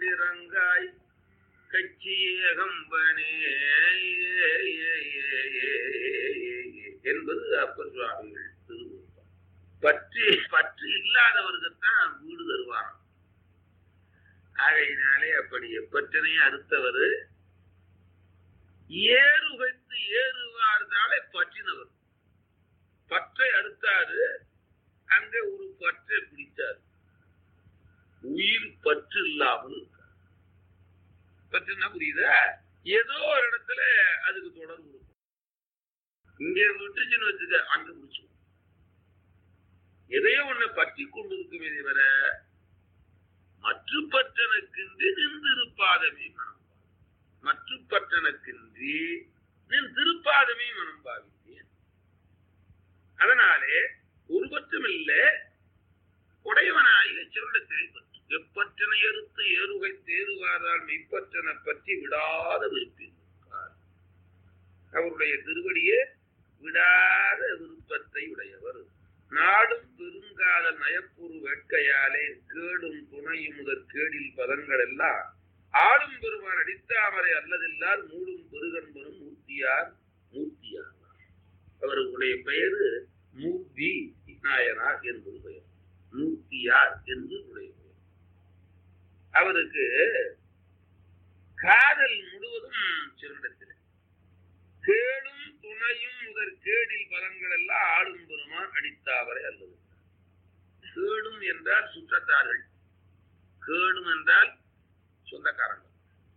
கண்டிரங்காய் கச்சியகம்பனே என்பது அப்பர் சுவாமிகள் திருவிருப்பம் பற்று பற்று இல்லாதவருக்குத்தான் வீடு தருவாராம் ஆகையினாலே அப்படி எப்பற்றனை அறுத்தவர் ஏறுகைத்து ஏறுவார்தாலே பற்றினவர் பற்றை அறுத்தாரு அங்க ஒரு பற்றை பிடித்தார் உயிர் பற்று இல்லாமல் இருக்கார் பற்றுன்னா புரியுதா ஏதோ ஒரு இடத்துல அதுக்கு தொடர்பு இருக்கும் இங்க விட்டுச்சுன்னு வச்சுக்க அங்க பிடிச்சிடும் எதையோ ஒண்ணு பற்றி கொண்டு இருக்குமே தவிர மற்ற பற்றனுக்கின்றி நின்றிருப்பாதமே மனம் மற்ற பற்றனுக்கின்றி நின் திருப்பாதமே மனம் பாவித்தேன் அதனாலே ஒரு பற்றும் இல்லை உடையவனாகிய சிறுடத்திலே பற்று எப்பற்றனை எடுத்து ஏறுகை தேறுவாரால் மெய்ப்பற்றனை பற்றி விடாத விருப்பினார் அவருடைய திருவடியே விடாத விருப்பத்தை உடையவர் நாடும் பெருங்காதல் நயப்புறு வேட்கையாலே கேடும் துணையும் முதற் கேடில் பதங்கள் எல்லாம் ஆடும் பெருமான் அடித்தாமரை அல்லதில்லால் மூடும் பெருகன்பனும் மூர்த்தியார் மூர்த்தியார் அவர்களுடைய பெயரு மூர்த்தி நாயனார் என்பது பெயர் மூர்த்தியார் என்று உடைய பெயர் அவருக்கு காதல் முழுவதும் சிறந்தத்தில் கேடும் துணையும் முதற் கேடில் பலன்கள் எல்லாம் ஆடும் பெருமான் அடித்தாவரை அல்லது கேடும் என்றால் சுற்றத்தார்கள் கேடும் என்றால் சொந்தக்காரங்கள்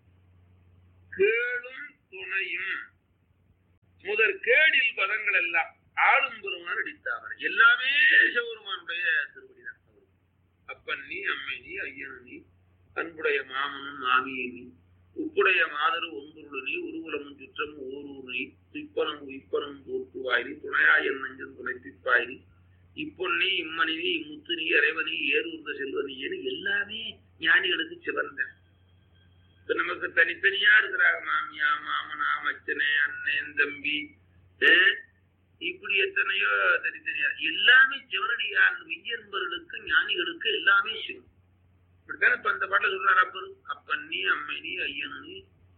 கேடும் துணையும் முதற் கேடில் பதங்கள் எல்லாம் ஆளும் பெருமான் அடித்தாவர் எல்லாமே சிவபெருமானுடைய திருவடி தான் அப்பன் நீ அம்மை நீ ஐயன் நீ அன்புடைய மாமனும் மாமியை நீ உப்புடைய மாதரு ஒன்பொருள் நீ உருகுலமும் சுற்றமும் ஓரூர் நீ திப்பனும் உயிப்பனும் தோற்றுவாய் நீ துணையாய் என் நெஞ்சன் துணைப்பிப்பாய் நீ இப்பொன்னி இம்மணிவி இம்முத்து நீ இறைவனி ஏறுந்த செல்வனியன்னு எல்லாமே ஞானிகளுக்கு சிவந்த இப்ப நமக்கு தனித்தனியா இருக்கிறாங்க மாமியா மாமனா மச்சனே அண்ணன் தம்பி அஹ் இப்படி எத்தனையோ தனித்தனியா எல்லாமே சிவனடியார் மெய்யன்பர்களுக்கு ஞானிகளுக்கு எல்லாமே சிவம் இப்படித்தானே இப்ப அந்த பாட்டில் சொல்றாரு அப்பரு அப்பன் நீ அம்மை நீ ஐயன் நீ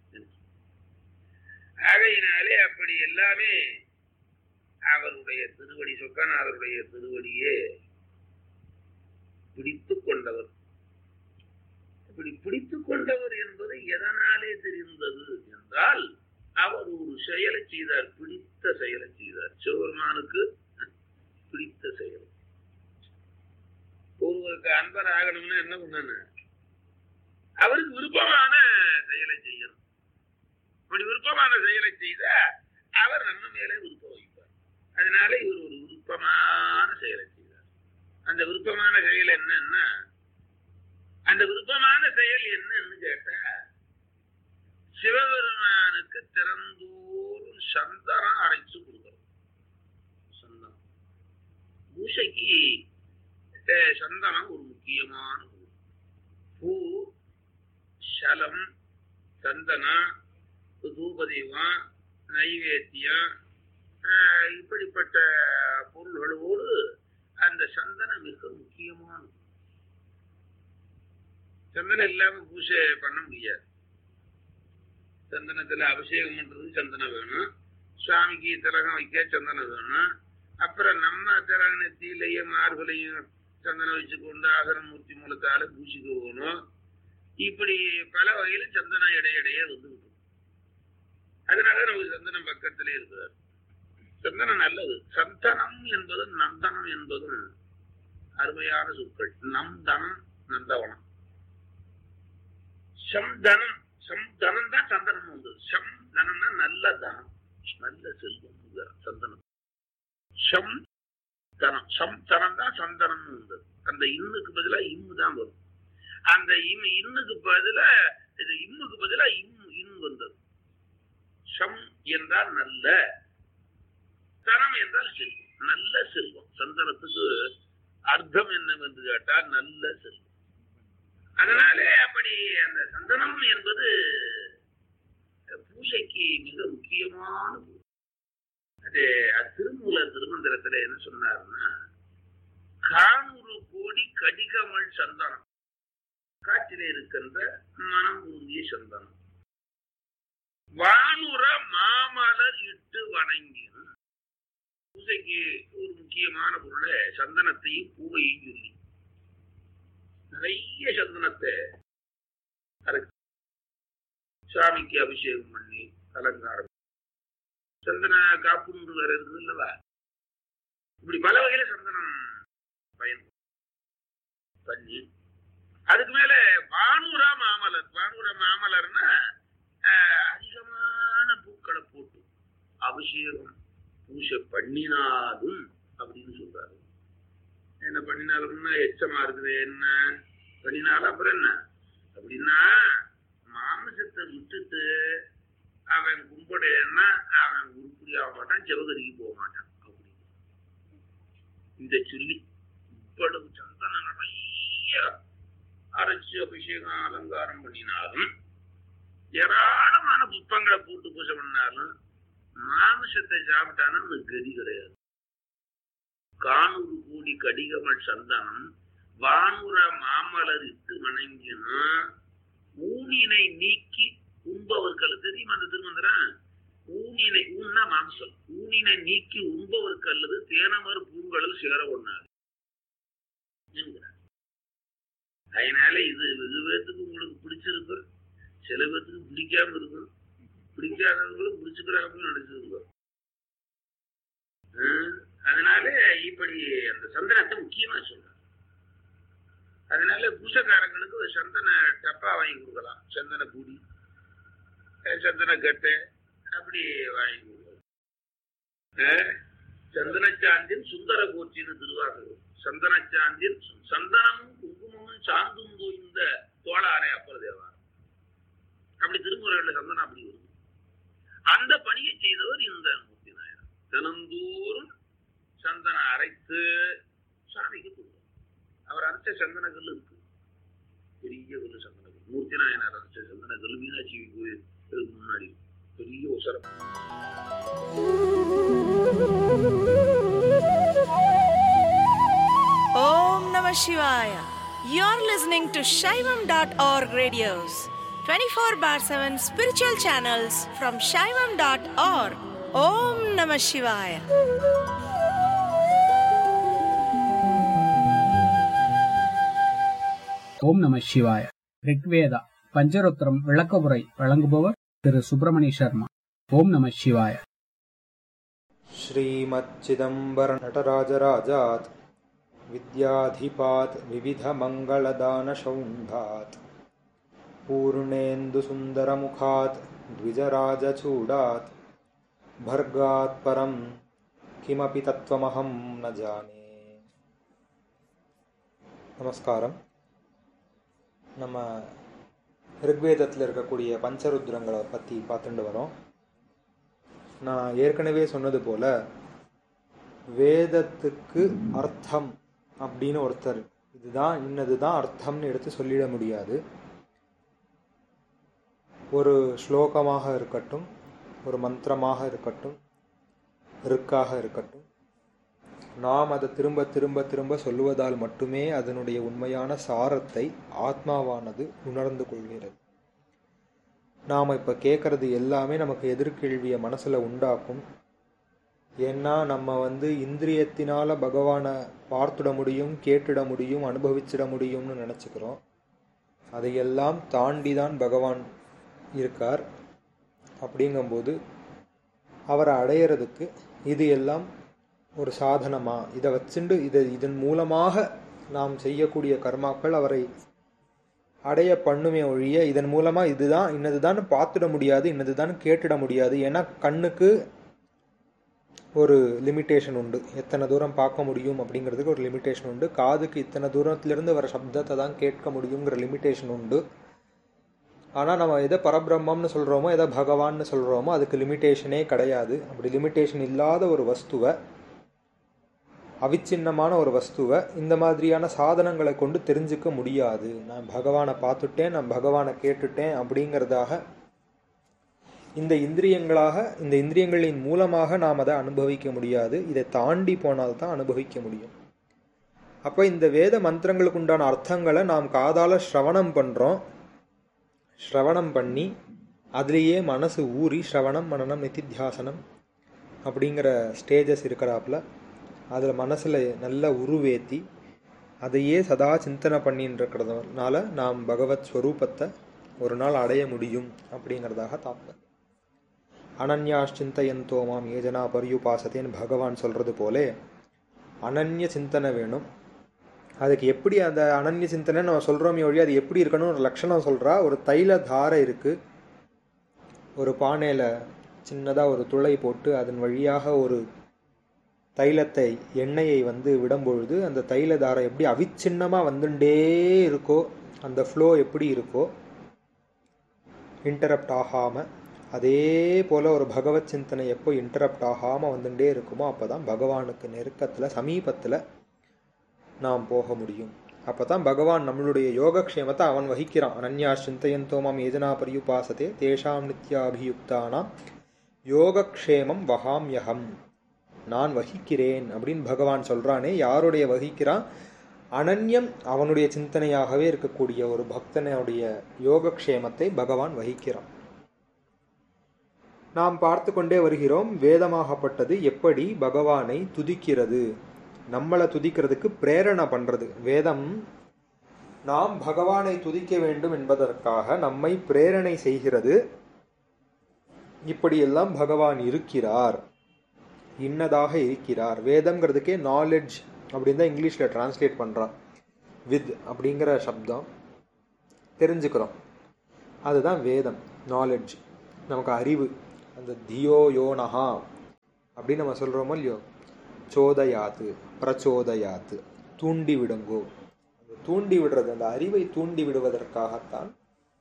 ஆகையினாலே அப்படி எல்லாமே அவருடைய திருவடி சொக்கநாதருடைய திருவடியே பிடித்து கொண்டவர் இப்படி பிடித்து கொண்டவர் என்பது எதனாலே தெரிந்தது என்றால் அவர் ஒரு செயலை செய்தார் பிடித்த செயலை செய்தார் சிவபெருமானுக்கு பிடித்த செயல் ஒருவருக்கு அன்பர் ஆகணும்னா என்ன பண்ணணும் அவருக்கு விருப்பமான செயலை செய்யணும் அப்படி விருப்பமான செயலை செய்த அவர் நம்ம மேலே விருப்பம் வைப்பார் அதனால இவர் ஒரு விருப்பமான செயலை செய்தார் அந்த விருப்பமான செயல் என்னன்னா அந்த விருப்பமான செயல் என்னன்னு கேட்டா சிவபெருமானுக்கு திறந்தோறும் சந்தனம் அரைச்சு கொடுக்கணும் சந்தனம் பூசைக்கு அஹ், சந்தனம் ஒரு முக்கியமான பொருள். பூ சலம் சந்தனம் தூபதீபம் நைவேத்தியம் அஹ், இப்படிப்பட்ட பொருள்களோடு அந்த சந்தனம் மிக முக்கியமானது சந்தனம் இல்லாம பூஜை பண்ண முடியாது சந்தனத்துல அபிஷேகம் பண்றது சந்தனம் வேணும் சுவாமிக்கு திலகம் வைக்க சந்தனம் வேணும் அப்புறம் நம்ம திலக நெத்தியிலையும் மார்பலையும் சந்தனம் வச்சுக்கொண்டு ஆகரமூர்த்தி மூலத்தால பூசிக்க போகணும் இப்படி பல வகையில சந்தனம் இடையிடையே வந்து அதனால நமக்கு சந்தனம் பக்கத்திலே இருக்கிறார் சந்தனம் நல்லது சந்தனம் என்பதும் நந்தனம் என்பதும் அருமையான சொற்கள் நந்தனம் நந்தவனம் சம்தனம் சம்தனம் தான் சந்தனம் வந்தது சம் தனம்னா நல்ல தனம் நல்ல செல்வம் இதுதான் சந்தனம் சம் தனம் சம் தனம் தான் சந்தனம் வந்தது அந்த இன்னுக்கு பதிலா இம்மு தான் வரும் அந்த இம் இன்னுக்கு பதிலா இது இம்முக்கு பதிலா இம் இன் வந்தது சம் என்றால் நல்ல தனம் என்றால் செல்வம் நல்ல செல்வம் சந்தனத்துக்கு அர்த்தம் என்னவென்று கேட்டால் நல்ல செல்வம் அதனாலே அப்படி அந்த சந்தனம் என்பது பூஜைக்கு மிக முக்கியமான பூ. அது அது திருமூலர் திருமந்திரத்துல என்ன சொன்னாருன்னா காணூறு கோடி கடிகமல் சந்தனம் காற்றிலே இருக்கின்ற மனம் ஊதிய சந்தனம் வானுர மாமலர் இட்டு வணங்கினும் பூஜைக்கு ஒரு முக்கியமான பொருளை சந்தனத்தையும் பூவையும் சொல்லி நிறைய சந்தனத்தை அரைச்சு சாமிக்கு அபிஷேகம் பண்ணி அலங்காரம் சந்தன காப்புண்டு வேற இருக்குது இல்லவா இப்படி பல வகையில சந்தனம் பயன் பண்ணி அதுக்கு மேல வானுரா மாமலர் வானுரா மாமலர்னா ஆஹ், அதிகமான பூக்களை போட்டு அபிஷேகம் பூஜை பண்ணினாலும் அப்படின்னு சொல்றாரு என்ன பண்ணினாலும்னா எச்சமா இருக்குது என்ன பண்ணினாலும் அப்புறம் என்ன அப்படின்னா மாமிசத்தை விட்டுட்டு அவன் கும்பிடேன்னா அவன் உருப்படி ஆக மாட்டான் சிவகரிக்கு போக மாட்டான் அப்படி இந்த சொல்லி இவ்வளவு சந்தனம் நிறைய அரைச்சு அபிஷேகம் அலங்காரம் பண்ணினாலும் ஏராளமான புஷ்பங்களை போட்டு பூஜை பண்ணாலும் மாமிசத்தை சாப்பிட்டாலும் அது கதி கிடையாது காணூறு கூடி கடிகமல் சந்தனம் வானுர மாமலர் இட்டு வணங்கினும் ஊனினை நீக்கி உண்பவர்கள் தெரியுமா அந்த திருமந்திரம் ஊனினை ஊன்னா மாம்சம் ஊனினை நீக்கி உண்பவருக்கு அல்லது தேனமர் பூங்கடல் சேர ஒண்ணாது என்கிறார். அதனால இது வெகு பேத்துக்கு உங்களுக்கு பிடிச்சிருக்கு சில பேத்துக்கு பிடிக்காம இருக்கும் பிடிக்காதவங்களும் பிடிச்சுக்கிறாங்க நினைச்சிருங்க அதனால இப்படி அந்த சந்தனத்தை முக்கியமா சொல்றாங்க அதனால பூசக்காரங்களுக்கு ஒரு சந்தன டப்பா வாங்கி கொடுக்கலாம் சந்தன பூடி அஹ் சந்தன கட்டை அப்படி வாங்கி கொடுக்கலாம் அஹ் சந்தனச்சாந்தின் சுந்தர கோச்சின்னு திருவாசகம் சந்தனச்சாந்தின் சு- சந்தனமும் குங்குமமும் சாந்தும் தோய்ந்த தோளாரை அப்பர் தேவாரம் அப்படி திருமுறைகளில் சந்தனம் அப்படி வருது அந்த பணியை செய்தவர் இந்த மூர்த்தி நாயனர் தினந்தோறும் சந்தனம் அரைத்து சாமிக்கு கொடுக்கும் அவர் அரைச்ச சந்தன கல் இருக்கு பெரிய கல் சந்தன கல் மூர்த்தி நாயனார் அரைச்ச சந்தன கல் மீனாட்சி கோயில் இதுக்கு முன்னாடி பெரிய உசரம் Om Namah Shivaya. You're listening to Shaivam.org radios, 24 bar 7 spiritual channels from Shaivam.org. Om Namah Shivaya. ஓம் நம சிவாய ரிக்வேதா பஞ்சருத்திரம் விளக்கவுரை வழங்குபவர் திரு சுப்பிரமணிய சர்மா ஓம் நம சிவாய श्रीमच्चिदम्बरनटराजराजात् विद्याधिपात् विविधमङ्गलदानशौण्ढात् पूर्णेन्दुसुन्दरमुखात् द्विजराजचूडात् भर्गात् परं किमपि तत्त्वमहं न जाने நமஸ்காரம் நம்ம ரிக்வேதத்தில் இருக்கக்கூடிய பஞ்சருத்ரங்களை பற்றி பார்த்துட்டு வரோம் நான் ஏற்கனவே சொன்னது போல வேதத்துக்கு அர்த்தம் அப்படின்னு ஒருத்தர் இதுதான் இன்னதுதான் அர்த்தம்னு எடுத்து சொல்லிட முடியாது ஒரு ஸ்லோகமாக இருக்கட்டும் ஒரு மந்திரமாக இருக்கட்டும் ருக்காக இருக்கட்டும் நாம் அதை திரும்ப திரும்ப திரும்ப சொல்லுவதால் மட்டுமே அதனுடைய உண்மையான சாரத்தை ஆத்மாவானது உணர்ந்து கொள்கிறது நாம் இப்போ கேட்குறது எல்லாமே நமக்கு எதிர்கேள்வியை மனசில் உண்டாக்கும் ஏன்னா நம்ம வந்து இந்திரியத்தினால பகவானை பார்த்துட முடியும் கேட்டுட முடியும் அனுபவிச்சிட முடியும்னு நினச்சிக்கிறோம் அதையெல்லாம் தாண்டி தான் பகவான் இருக்கார் அப்படிங்கும்போது அவரை அடையிறதுக்கு இது எல்லாம் ஒரு சாதனமா இதை வச்சுண்டு இதை இதன் மூலமாக நாம் செய்யக்கூடிய கர்மாக்கள் அவரை அடைய பண்ணுமே ஒழிய இதன் மூலமா இதுதான் இன்னதுதான் பார்த்துட முடியாது இன்னதுதான் கேட்டுட முடியாது ஏன்னா கண்ணுக்கு ஒரு லிமிட்டேஷன் உண்டு எத்தனை தூரம் பார்க்க முடியும் அப்படிங்கிறதுக்கு ஒரு லிமிட்டேஷன் உண்டு காதுக்கு இத்தனை தூரத்திலிருந்து வர சப்தத்தை தான் கேட்க முடியுங்கிற லிமிட்டேஷன் உண்டு ஆனால் நம்ம எதை பரபிரம்மம்னு சொல்கிறோமோ எதை பகவான்னு சொல்கிறோமோ அதுக்கு லிமிட்டேஷனே கிடையாது அப்படி லிமிட்டேஷன் இல்லாத ஒரு வஸ்துவை அவிச்சின்னமான ஒரு வஸ்துவை இந்த மாதிரியான சாதனங்களை கொண்டு தெரிஞ்சுக்க முடியாது நான் பகவானை பார்த்துட்டேன் நான் பகவானை கேட்டுட்டேன் அப்படிங்கிறதாக இந்த இந்திரியங்களாக இந்த இந்திரியங்களின் மூலமாக நாம் அதை அனுபவிக்க முடியாது இதை தாண்டி போனால் தான் அனுபவிக்க முடியும் அப்போ இந்த வேத மந்திரங்களுக்கு உண்டான அர்த்தங்களை நாம் காதால ஸ்ரவணம் பண்ணுறோம் ஸ்ரவணம் பண்ணி அதுலேயே மனசு ஊறி ஸ்ரவணம் மனனம் நிதித்தியாசனம் அப்படிங்கிற ஸ்டேஜஸ் இருக்கிறாப்புல அதில் மனசில் நல்ல உருவேத்தி அதையே சதா சிந்தனை பண்ணின்னு இருக்கிறதுனால நாம் பகவத் ஸ்வரூபத்தை ஒரு நாள் அடைய முடியும் அப்படிங்கிறதாக தாக்கம் அனன்யாஷ்சிந்தையந்தோ மாம் ஏஜனா பரியுபாசத்தேன்னு பகவான் சொல்கிறது போலே அனன்ய சிந்தனை வேணும் அதுக்கு எப்படி அந்த அனன்ய சிந்தனை நம்ம சொல்கிறோமே வழி அது எப்படி இருக்கணும் ஒரு லட்சணம் சொல்கிறா ஒரு தைல தாரை இருக்குது ஒரு பானையில் சின்னதாக ஒரு துளை போட்டு அதன் வழியாக ஒரு தைலத்தை எண்ணெயை வந்து விடும்பொழுது அந்த தைல தாரை எப்படி அவிச்சின்னமாக வந்துட்டே இருக்கோ அந்த ஃப்ளோ எப்படி இருக்கோ இன்டரப்ட் ஆகாமல் அதே போல் ஒரு பகவத் சிந்தனை எப்போ இன்டரப்ட் ஆகாமல் வந்துட்டே இருக்குமோ அப்போ தான் பகவானுக்கு நெருக்கத்தில் சமீபத்தில் நாம் போக முடியும் அப்போ தான் பகவான் நம்மளுடைய யோகக்ஷேமத்தை அவன் வகிக்கிறான் அனன்யா சிந்தையந்தோ மாம் ஏஜனா பரியுபாசத்தே தேஷாம் நித்யாபியுக்தானாம் யோகக்ஷேமம் வகாம்யகம் நான் வகிக்கிறேன் அப்படின்னு பகவான் சொல்கிறானே யாருடைய வகிக்கிறான் அனன்யம் அவனுடைய சிந்தனையாகவே இருக்கக்கூடிய ஒரு பக்தனுடைய யோகக்ஷேமத்தை பகவான் வகிக்கிறான் நாம் பார்த்து கொண்டே வருகிறோம் வேதமாகப்பட்டது எப்படி பகவானை துதிக்கிறது நம்மளை துதிக்கிறதுக்கு பிரேரணை பண்ணுறது வேதம் நாம் பகவானை துதிக்க வேண்டும் என்பதற்காக நம்மை பிரேரணை செய்கிறது இப்படியெல்லாம் பகவான் இருக்கிறார் இன்னதாக இருக்கிறார் வேதம்ங்கிறதுக்கே நாலெட்ஜ் அப்படின்னு தான் இங்கிலீஷில் டிரான்ஸ்லேட் பண்ணுறான் வித் அப்படிங்கிற சப்தம் தெரிஞ்சுக்கிறோம் அதுதான் வேதம் நாலெட்ஜ் நமக்கு அறிவு அந்த தியோ யோனஹா அப்படின்னு நம்ம சொல்கிறோமோ இல்லையோ சோதயாத்து பிரச்சோதயாத்து தூண்டி விடுங்கோ அந்த தூண்டி விடுறது அந்த அறிவை தூண்டி விடுவதற்காகத்தான்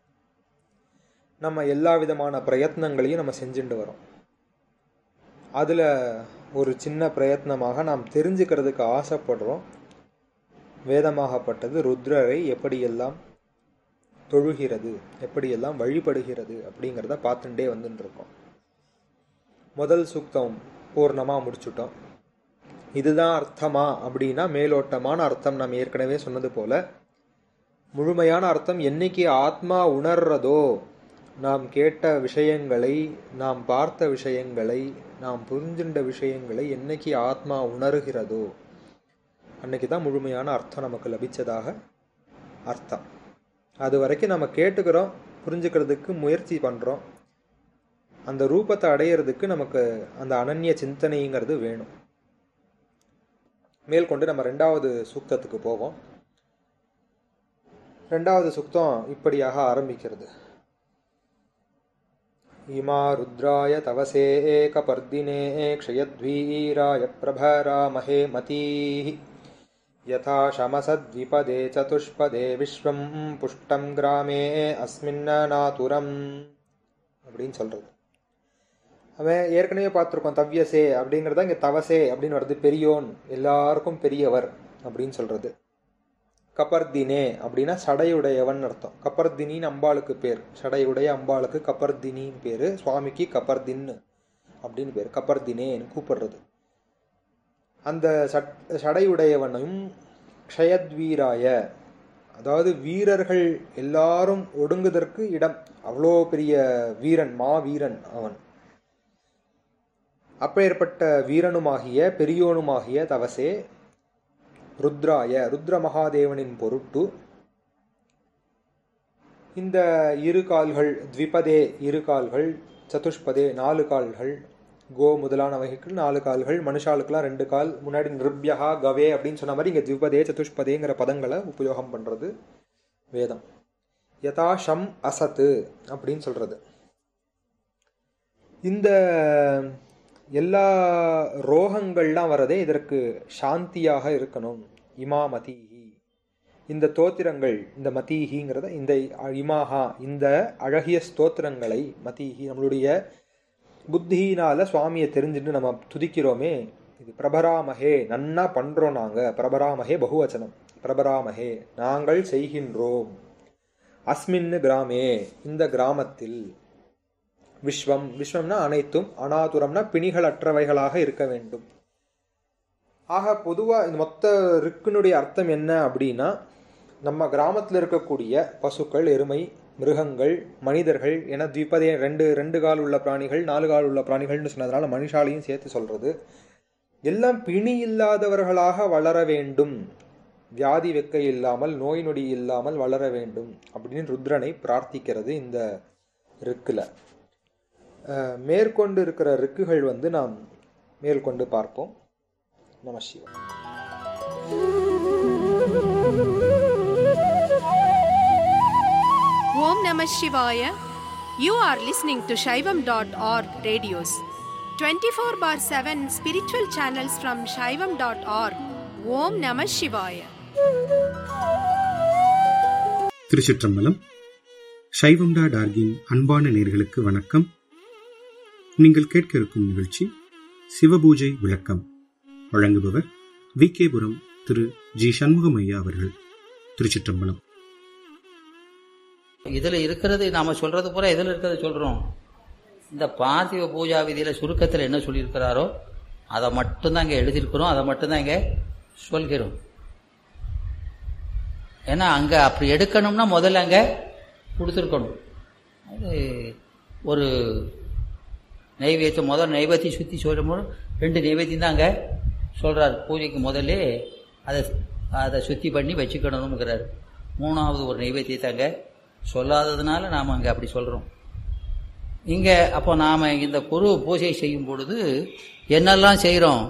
நம்ம எல்லா விதமான பிரயத்னங்களையும் நம்ம செஞ்சுட்டு வரோம் அதில் ஒரு சின்ன பிரயத்னமாக நாம் தெரிஞ்சுக்கிறதுக்கு ஆசைப்படுறோம் வேதமாகப்பட்டது ருத்ரரை எப்படியெல்லாம் தொழுகிறது எப்படியெல்லாம் வழிபடுகிறது அப்படிங்கிறத பார்த்துட்டே வந்துட்டு இருக்கோம் முதல் சூக்தம் பூர்ணமாக முடிச்சுட்டோம் இதுதான் அர்த்தமா அப்படின்னா மேலோட்டமான அர்த்தம் நாம் ஏற்கனவே சொன்னது போல முழுமையான அர்த்தம் என்னைக்கு ஆத்மா உணர்றதோ நாம் கேட்ட விஷயங்களை நாம் பார்த்த விஷயங்களை நாம் புரிஞ்சின்ற விஷயங்களை என்னைக்கு ஆத்மா உணர்கிறதோ அன்னைக்கு தான் முழுமையான அர்த்தம் நமக்கு லபிச்சதாக அர்த்தம் அது வரைக்கும் நம்ம கேட்டுக்கிறோம் புரிஞ்சுக்கிறதுக்கு முயற்சி பண்ணுறோம் அந்த ரூபத்தை அடையிறதுக்கு நமக்கு அந்த அனன்ய சிந்தனைங்கிறது வேணும் மேற்கொண்டு நம்ம ரெண்டாவது சூக்தத்துக்கு போவோம் ரெண்டாவது சுக்தம் இப்படியாக ஆரம்பிக்கிறது இமா ருத்ராய தவசே ஏகபர்தினே க்ஷயத்வீராய பிரபராமஹே மதீः यथा शमसद्विपदे चतुष्पदे विश्वं पुष्टं கிராமே அஸ்மின்னாதுரம் அப்படின்னு சொல்கிறது அவன் ஏற்கனவே பார்த்துருக்கோம் தவ்யசே அப்படிங்கிறத இங்கே தவசே அப்படின்னு வருது பெரியோன் எல்லாருக்கும் பெரியவர் அப்படின்னு சொல்கிறது கபர்தினே அப்படின்னா சடையுடையவன் அர்த்தம் கபர்தினின்னு அம்பாளுக்கு பேர் சடையுடைய அம்பாளுக்கு கபர்தினின்னு பேர் சுவாமிக்கு கபர்தின்னு அப்படின்னு பேர் கபர்தினேன்னு கூப்பிடுறது அந்த சட் சடையுடையவனும் க்ஷயத்வீராய அதாவது வீரர்கள் எல்லாரும் ஒடுங்குதற்கு இடம் அவ்வளோ பெரிய வீரன் மா வீரன் அவன் அப்பேற்பட்ட வீரனுமாகிய பெரியோனுமாகிய தவசே ருத்ராய ருத்ர மகாதேவனின் பொருட்டு இந்த இரு கால்கள் த்விபதே இரு கால்கள் சதுஷ்பதே நாலு கால்கள் கோ முதலான வகைகள் நாலு கால்கள் மனுஷாளுக்கெல்லாம் ரெண்டு கால் முன்னாடி நிருப்யகா கவே அப்படின்னு சொன்ன மாதிரி இங்கே த்விபதே சதுஷ்பதேங்கிற பதங்களை உபயோகம் பண்ணுறது வேதம் யதா ஷம் அசத்து அப்படின்னு சொல்கிறது இந்த எல்லா ரோகங்கள்லாம் வரதே இதற்கு சாந்தியாக இருக்கணும் இமாமதிஹி இந்த தோத்திரங்கள் இந்த மதீஹிங்கிறத இந்த இமாஹா இந்த அழகிய ஸ்தோத்திரங்களை மதீஹி நம்மளுடைய புத்தியினால சுவாமியை தெரிஞ்சுட்டு நம்ம துதிக்கிறோமே இது பிரபராமஹே நன்னா பண்றோம் நாங்க பிரபராமஹே பகுவச்சனம் பிரபராமஹே நாங்கள் செய்கின்றோம் அஸ்மின்னு கிராமே இந்த கிராமத்தில் விஸ்வம் விஸ்வம்னா அனைத்தும் அனாதுரம்னா பிணிகளற்றவைகளாக இருக்க வேண்டும் ஆக பொதுவாக இந்த மொத்த ரிக்குனுடைய அர்த்தம் என்ன அப்படின்னா நம்ம கிராமத்தில் இருக்கக்கூடிய பசுக்கள் எருமை மிருகங்கள் மனிதர்கள் என துவிப்பதே ரெண்டு ரெண்டு கால் உள்ள பிராணிகள் நாலு கால் உள்ள பிராணிகள்னு சொன்னதுனால மனுஷாலையும் சேர்த்து சொல்கிறது எல்லாம் பிணி இல்லாதவர்களாக வளர வேண்டும் வியாதி வெக்கை இல்லாமல் நோய் நொடி இல்லாமல் வளர வேண்டும் அப்படின்னு ருத்ரனை பிரார்த்திக்கிறது இந்த ரிக்கில் மேற்கொண்டு இருக்கிற ரிக்குகள் வந்து நாம் மேற்கொண்டு பார்ப்போம் நம Siva Om Namah Shivaya. You are listening to Shaivam.org radios. 24 bar 7 spiritual channels from Shaivam.org. Om Namah Shivaya. திருச்சிற்றம்பலம் சைவம்டா டார்கின் அன்பான நேர்களுக்கு வணக்கம் நீங்கள் கேட்க இருக்கும் நிகழ்ச்சி சிவபூஜை விளக்கம் வழங்குபவர் வி கேபுரம் திரு ஜி சண்முகம் ஐயா அவர்கள் திருச்சிற்றம்பலம் இதுல இருக்கிறது நாம சொல்றது பூரா எதுல இருக்கிறத சொல்றோம் இந்த பார்த்திவ பூஜா விதியில சுருக்கத்தில் என்ன சொல்லியிருக்கிறாரோ அதை மட்டும்தான் இங்க எழுதியிருக்கிறோம் அதை மட்டும்தான் இங்க சொல்கிறோம் ஏன்னா அங்க அப்படி எடுக்கணும்னா முதல்ல அங்க கொடுத்துருக்கணும் அது ஒரு நைவேத்தியம் முதல் நைவேத்தியம் சுற்றி சொல்லும்போது ரெண்டு நைவேத்தியம் தான் அங்கே சொல்கிறார் பூஜைக்கு முதல்ல அதை அதை சுத்தி பண்ணி வச்சுக்கணுங்கிறார் மூணாவது ஒரு நைவேத்தியத்தை அங்கே சொல்லாததுனால நாம் அங்கே அப்படி சொல்கிறோம் இங்கே அப்போ நாம் இந்த குரு பூஜை செய்யும் பொழுது என்னெல்லாம் செய்கிறோம்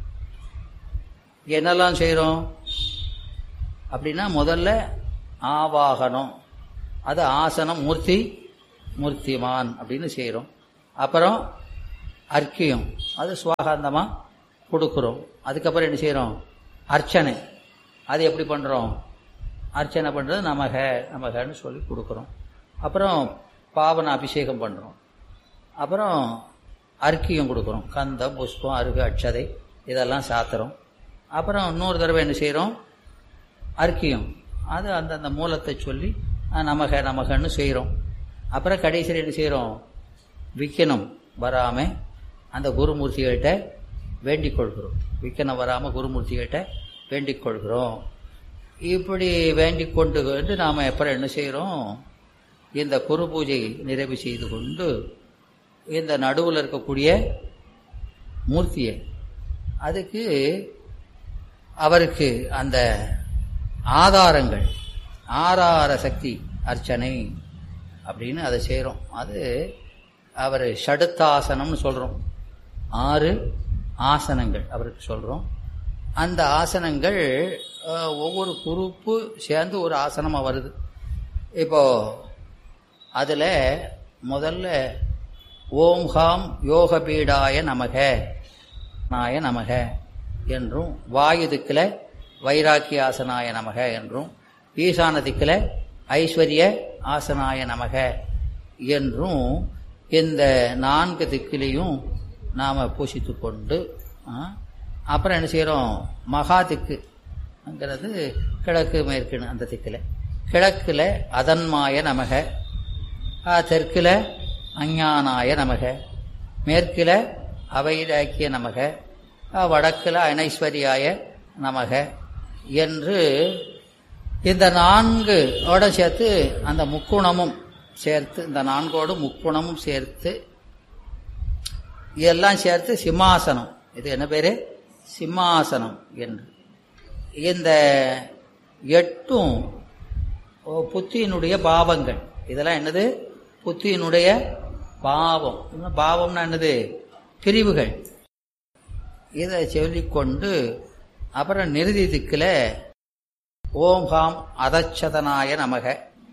என்னெல்லாம் செய்கிறோம் அப்படின்னா முதல்ல ஆவாகனம் அது ஆசனம் மூர்த்தி மூர்த்திமான் அப்படின்னு செய்கிறோம் அப்புறம் அர்க்கியம் அது சுவாகாந்தமாக கொடுக்குறோம் அதுக்கப்புறம் என்ன செய்கிறோம் அர்ச்சனை அது எப்படி பண்ணுறோம் அர்ச்சனை பண்ணுறது நமக நமகன்னு சொல்லி கொடுக்குறோம் அப்புறம் பாவன அபிஷேகம் பண்ணுறோம் அப்புறம் அர்க்கியம் கொடுக்குறோம் கந்தம் புஷ்பம் அருகு அட்சதை இதெல்லாம் சாத்துறோம் அப்புறம் இன்னொரு தடவை என்ன செய்கிறோம் அர்க்கியம் அது அந்தந்த மூலத்தை சொல்லி அஹ், நமக நமகன்னு செய்கிறோம் அப்புறம் கடைசியில் என்ன செய்கிறோம் விக்கனம் வராமல் அந்த குருமூர்த்திகள்கிட்ட வேண்டிக் கொள்கிறோம் விக்கனம் வராமல் குருமூர்த்திகள்கிட்ட வேண்டிக் கொள்கிறோம் இப்படி வேண்டிக் கொண்டு வந்து நாம் அப்புறம் என்ன செய்கிறோம் இந்த குரு பூஜை நிறைவு செய்து கொண்டு இந்த நடுவில் இருக்கக்கூடிய மூர்த்தியை அதுக்கு அவருக்கு அந்த ஆதாரங்கள் ஆதார சக்தி அர்ச்சனை அப்படின்னு அதை செய்கிறோம் அது அவர் ஷடுத்தாசனம்னு சொல்கிறோம் ஆறு ஆசனங்கள் அவருக்கு சொல்கிறோம் அந்த ஆசனங்கள் அஹ், ஒவ்வொரு குரூப்பு சேர்ந்து ஒரு ஆசனமாக வருது இப்போ அதில் முதல்ல ஓம் ஹாம் யோகபீடாய நமக நாய நமக என்றும் வாயு திக்கில் வைராக்கிய ஆசனாய நமக என்றும் ஈசான திக்கில் ஐஸ்வர்ய ஆசனாய நமக என்றும் இந்த நான்கு திக்கிலையும் நாம் பூசித்து கொண்டு ஆ, அப்புறம் என்ன செய்கிறோம் மகா திக்குங்கிறது கிழக்கு மேற்குன்னு அந்த திக்கில் கிழக்கில் அதன்மாய நமக ஆ, தெற்குல அஞ்ஞானாய நமக மேற்குல அவைராக்கிய நமக ஆ, வடக்குல அனைஸ்வரியாய நமக என்று இந்த நான்கு ஓட சேர்த்து அந்த முக்குணமும் சேர்த்து இந்த நான்கோடு முக்குணமும் சேர்த்து இதெல்லாம் சேர்த்து சிம்மாசனம் இது என்ன பேரு சிம்மாசனம் என்று இந்த எட்டும் ஓ, புத்தியினுடைய பாவங்கள் இதெல்லாம் என்னது புத்தியினுடைய பாவம் இன்னும் பாவம்னா என்னது பிரிவுகள் இதை சொல்லிக்கொண்டு அப்புறம் நிறுதி திக்கில் ஓம் ஹாம் அதச்சதனாய நமக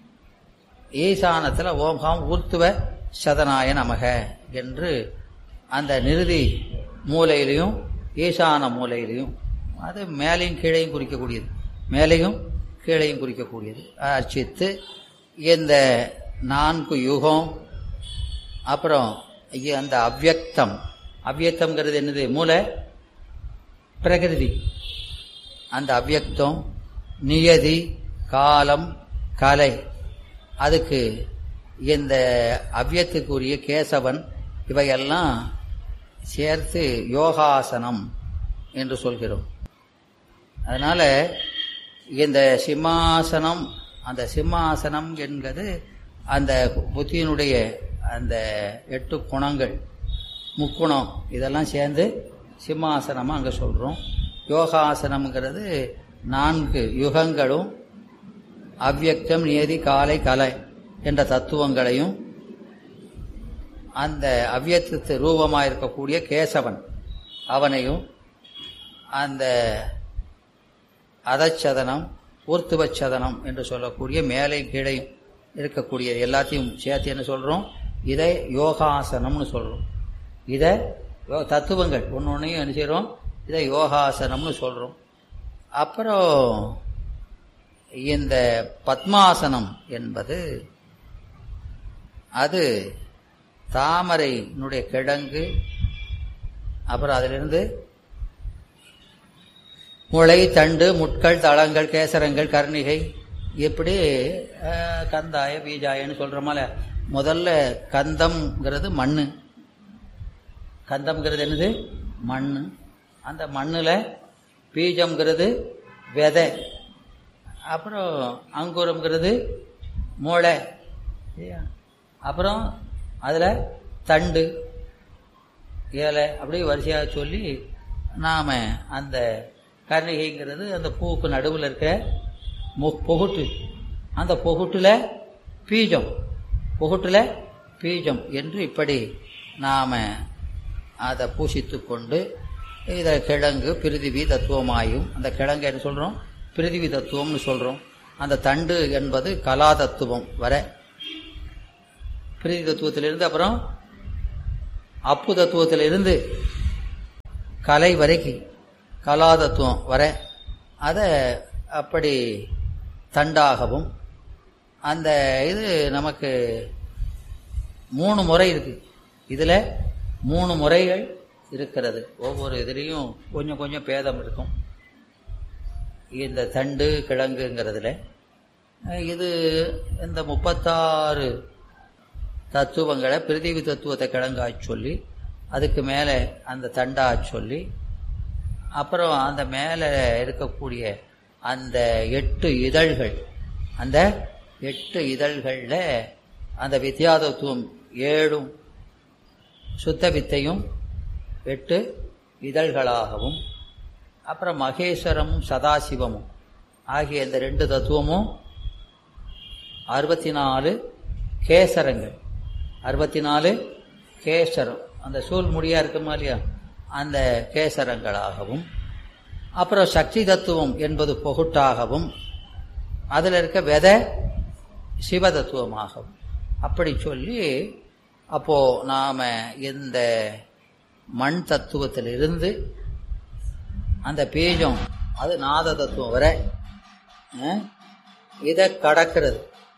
ஈசானத்தில் ஓம் ஹாம் ஊர்த்துவ சதனாய நமக என்று அந்த நிறுதி மூலையிலையும் ஈசான மூலையிலையும் அது மேலையும் கீழையும் குறிக்கக்கூடியது மேலையும் கீழையும் குறிக்கக்கூடியது அர்ச்சித்து இந்த நான்கு யுகம் அப்புறம் இ- அந்த அவ்யக்தம் அவ்யக்தம்ங்கிறது என்னது மூளை பிரகிருதி அந்த அவ்யக்தம் நியதி காலம் கலை அதுக்கு இந்த அவ்யத்துக்குரிய கேசவன் இவையெல்லாம் சேர்த்து யோகாசனம் என்று சொல்கிறோம் அதனால இந்த சிம்மாசனம் அந்த சிம்மாசனம் என்பது அந்த புத்தியினுடைய அந்த எட்டு குணங்கள் முக்குணம் இதெல்லாம் சேர்ந்து சிம்மாசனமாக அங்கே சொல்கிறோம் யோகாசனம்ங்கிறது நான்கு யுகங்களும் அவ்யக்தம் நியதி காலை கலை என்ற தத்துவங்களையும் அந்த அவ்யக்தத்து ரூபமாக இருக்கக்கூடிய கேசவன் அவனையும் அந்த அதச்சதனம் ஊர்த்துவச்சதனம் என்று சொல்லக்கூடிய மேலே கீழே இருக்கக்கூடிய எல்லாத்தையும் சேர்த்து என்ன சொல்கிறோம் இதை யோகாசனம்னு சொல்கிறோம் இதை யோ- தத்துவங்கள் ஒன்று ஒன்றையும் என்ன செய்கிறோம் இதை யோகாசனம்னு சொல்கிறோம் அப்புறம் இந்த பத்மாசனம் என்பது அது தாமரையினுடைய கிழங்கு அப்புறம் அதிலிருந்து முளை தண்டு முட்கள் தளங்கள் கேசரங்கள் கர்ணிகை இப்படி அஹ், கந்தாய பீஜாயன்னு சொல்கிறோமால முதல்ல கந்தம்ங்கிறது மண்ணு கந்தம்ங்கிறது என்னது மண் அந்த மண்ணில் பீஜம்ங்கிறது விதை அப்புறம் அங்குரம்ங்கிறது மூளை இல்லையா? அப்புறம் அதில் தண்டு இலை அப்படி வரிசையாக சொல்லி நாம் அந்த கர்ணிகைங்கிறது அந்த பூவுக்கு நடுவில் இருக்க மு பொகுட்டு அந்த பொகுட்டில் பீஜம் பொகுட்டில் பீஜம் என்று இப்படி நாம் அதை பூசித்து கொண்டு இதை கிழங்கு பிரிதிவி தத்துவமாயும் அந்த கிழங்கு என்ன சொல்கிறோம் பிரிதிவி தத்துவம்னு சொல்கிறோம் அந்த தண்டு என்பது கலா தத்துவம் வர பிரிதி தத்துவத்திலிருந்து அப்புறம் அப்பு தத்துவத்திலிருந்து கலை வரைக்கும் கலா தத்துவம் வர அதை அப்படி தண்டாகவும் அந்த இது நமக்கு மூணு முறை இருக்கு இதில் மூணு முறைகள் இருக்கிறது ஒவ்வொரு இதுலேயும் கொஞ்சம் கொஞ்சம் பேதம் இருக்கும் இந்த தண்டு கிழங்குங்கிறதுல அஹ் இது இந்த முப்பத்தாறு தத்துவங்களை பிரிதிவி தத்துவத்தை கிழங்கா சொல்லி அதுக்கு மேலே அந்த தண்டா சொல்லி அப்புறம் அந்த மேலே இருக்கக்கூடிய அந்த எட்டு இதழ்கள் அந்த எட்டு இதழ்களில் அந்த வித்யாதத்துவம் ஏழும் சுத்த வித்தையும் எட்டு இதழ்களாகவும் அப்புறம் மகேஸ்வரமும் சதாசிவமும் ஆகிய இந்த ரெண்டு தத்துவமும் அறுபத்தி நாலு கேசரங்கள் அறுபத்தி நாலு கேசரம் அந்த சூழ் முடியா இருக்குமா இல்லையா அந்த கேசரங்களாகவும் அப்புறம் சக்தி தத்துவம் என்பது பொகுட்டாகவும் அதில் இருக்க விதை சிவ தத்துவமாகவும் அப்படி சொல்லி அப்போ நாம இந்த மண் தத்துவத்திலிருந்து அந்த பீஜம் அது நாத தத்துவம் வரை அஹ், இதை கடக்கிறது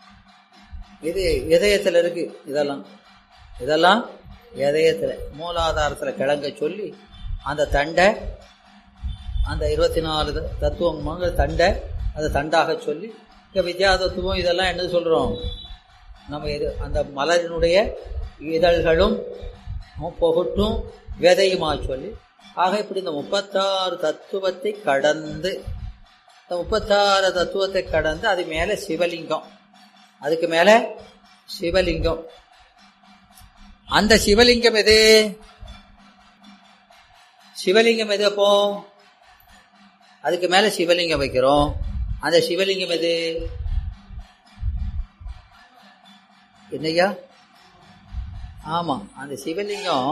இது இதயத்தில் இருக்கு இதெல்லாம் இதெல்லாம் இதயத்தில் மூலாதாரத்தில் கிழங்க சொல்லி அந்த தண்டை அந்த இருபத்தி நாலு த- தத்துவம் தண்டை அதை தண்டாக சொல்லி இங்கே வித்யா தத்துவம் இதெல்லாம் என்ன சொல்கிறோம் நம்ம இது அந்த மலரினுடைய இதழ்களும் பொகுட்டும் விதையுமா சொல்லி ஆக இப்படி இந்த முப்பத்தாறு தத்துவத்தை கடந்து இந்த முப்பத்தாறு தத்துவத்தை கடந்து அது மேலே சிவலிங்கம் அதுக்கு மேலே சிவலிங்கம் அந்த சிவலிங்கம் எது சிவலிங்கம் எது அப்போ அதுக்கு மேலே சிவலிங்கம் வைக்கிறோம் அந்த சிவலிங்கம் எது என்னய்யா ஆமாம் அந்த சிவலிங்கம்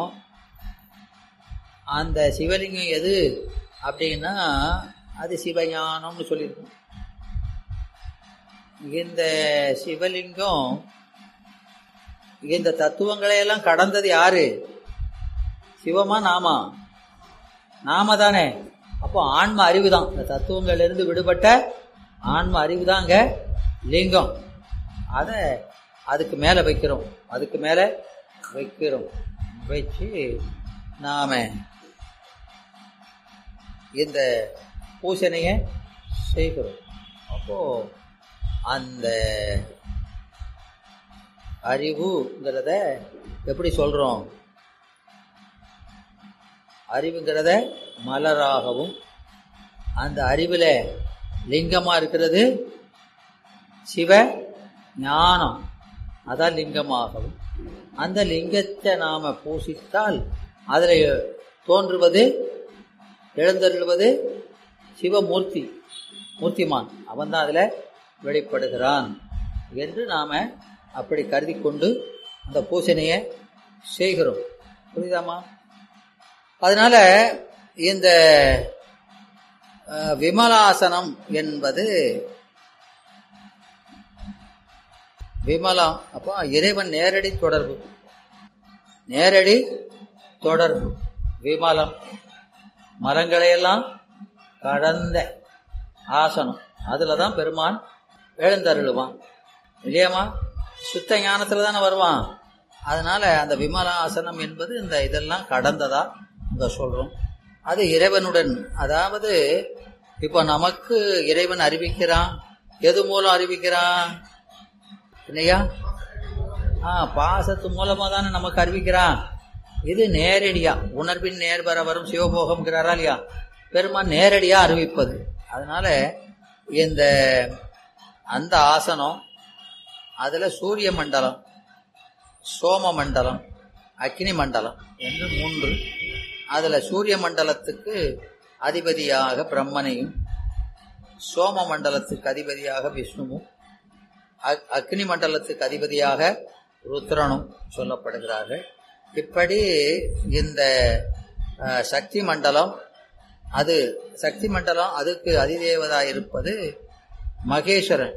அந்த சிவலிங்கம் எது அப்படின்னா அது சிவஞானம்னு சொல்லியிருக்கோம் இந்த சிவலிங்கம் இந்த தத்துவங்களை எல்லாம் கடந்தது யாரு சிவமா நாமா நாம தானே அப்போ ஆன்ம அறிவு தான் இந்த தத்துவங்கள்ல இருந்து விடுபட்ட ஆன்ம அறிவு தாங்க லிங்கம் அதை அதுக்கு மேலே வைக்கிறோம் அதுக்கு மேலே வைக்கிறோம் வச்சு நாம இந்த பூசணையை செய்கிறோம் அப்போ அந்த அறிவுங்கிறத எப்படி சொல்றோம் அறிவுங்கிறத மலராகவும் அந்த அறிவுல லிங்கமா இருக்கிறது சிவ ஞானம் அதான் லிங்கமாகவும் அந்த லிங்கத்தை நாம பூசித்தால் அதில் தோன்றுவது எழுந்தருள்வது சிவமூர்த்தி மூர்த்திமான் அவன் தான் அதில் வெளிப்படுகிறான் என்று நாம் அப்படி கருதி கொண்டு அந்த பூசணையை செய்கிறோம் புரியுதாமா அதனால இந்த அஹ், விமலாசனம் என்பது விமலம் அப்போ இறைவன் நேரடி தொடர்பு நேரடி தொடர்பு விமலம் மரங்களையெல்லாம் கடந்த ஆசனம் அதில் தான் பெருமான் எழுந்தருளுவான் இல்லையாம்மா சுத்த ஞானத்தில் தானே வருவான் அதனால அந்த விமலாசனம் என்பது இந்த இதெல்லாம் கடந்ததா இங்க சொல்றோம் அது இறைவனுடன் அதாவது இப்போ நமக்கு இறைவன் அறிவிக்கிறான் எது மூலம் அறிவிக்கிறான் இல்லையா ஆ பாசத்து மூலமா தானே நமக்கு அறிவிக்கிறான் இது நேரடியா உணர்வின் நேர்வர வரும் சிவபோகம்ங்கிறாரா இல்லையா பெருமான் நேரடியா அறிவிப்பது அதனால இந்த அந்த ஆசனம் அதுல சூரிய மண்டலம் சோம மண்டலம் அக்னி மண்டலம் என்று மூன்று அதுல சூரிய மண்டலத்துக்கு அதிபதியாக பிரம்மனையும் சோம மண்டலத்துக்கு அதிபதியாக விஷ்ணுவும் அக்- அக்னி மண்டலத்துக்கு அதிபதியாக ருத்ரனும் சொல்லப்படுகிறார்கள் இப்படி இந்த அஹ், சக்தி மண்டலம் அது சக்தி மண்டலம் அதுக்கு அதிதேவதா இருப்பது மகேஸ்வரன்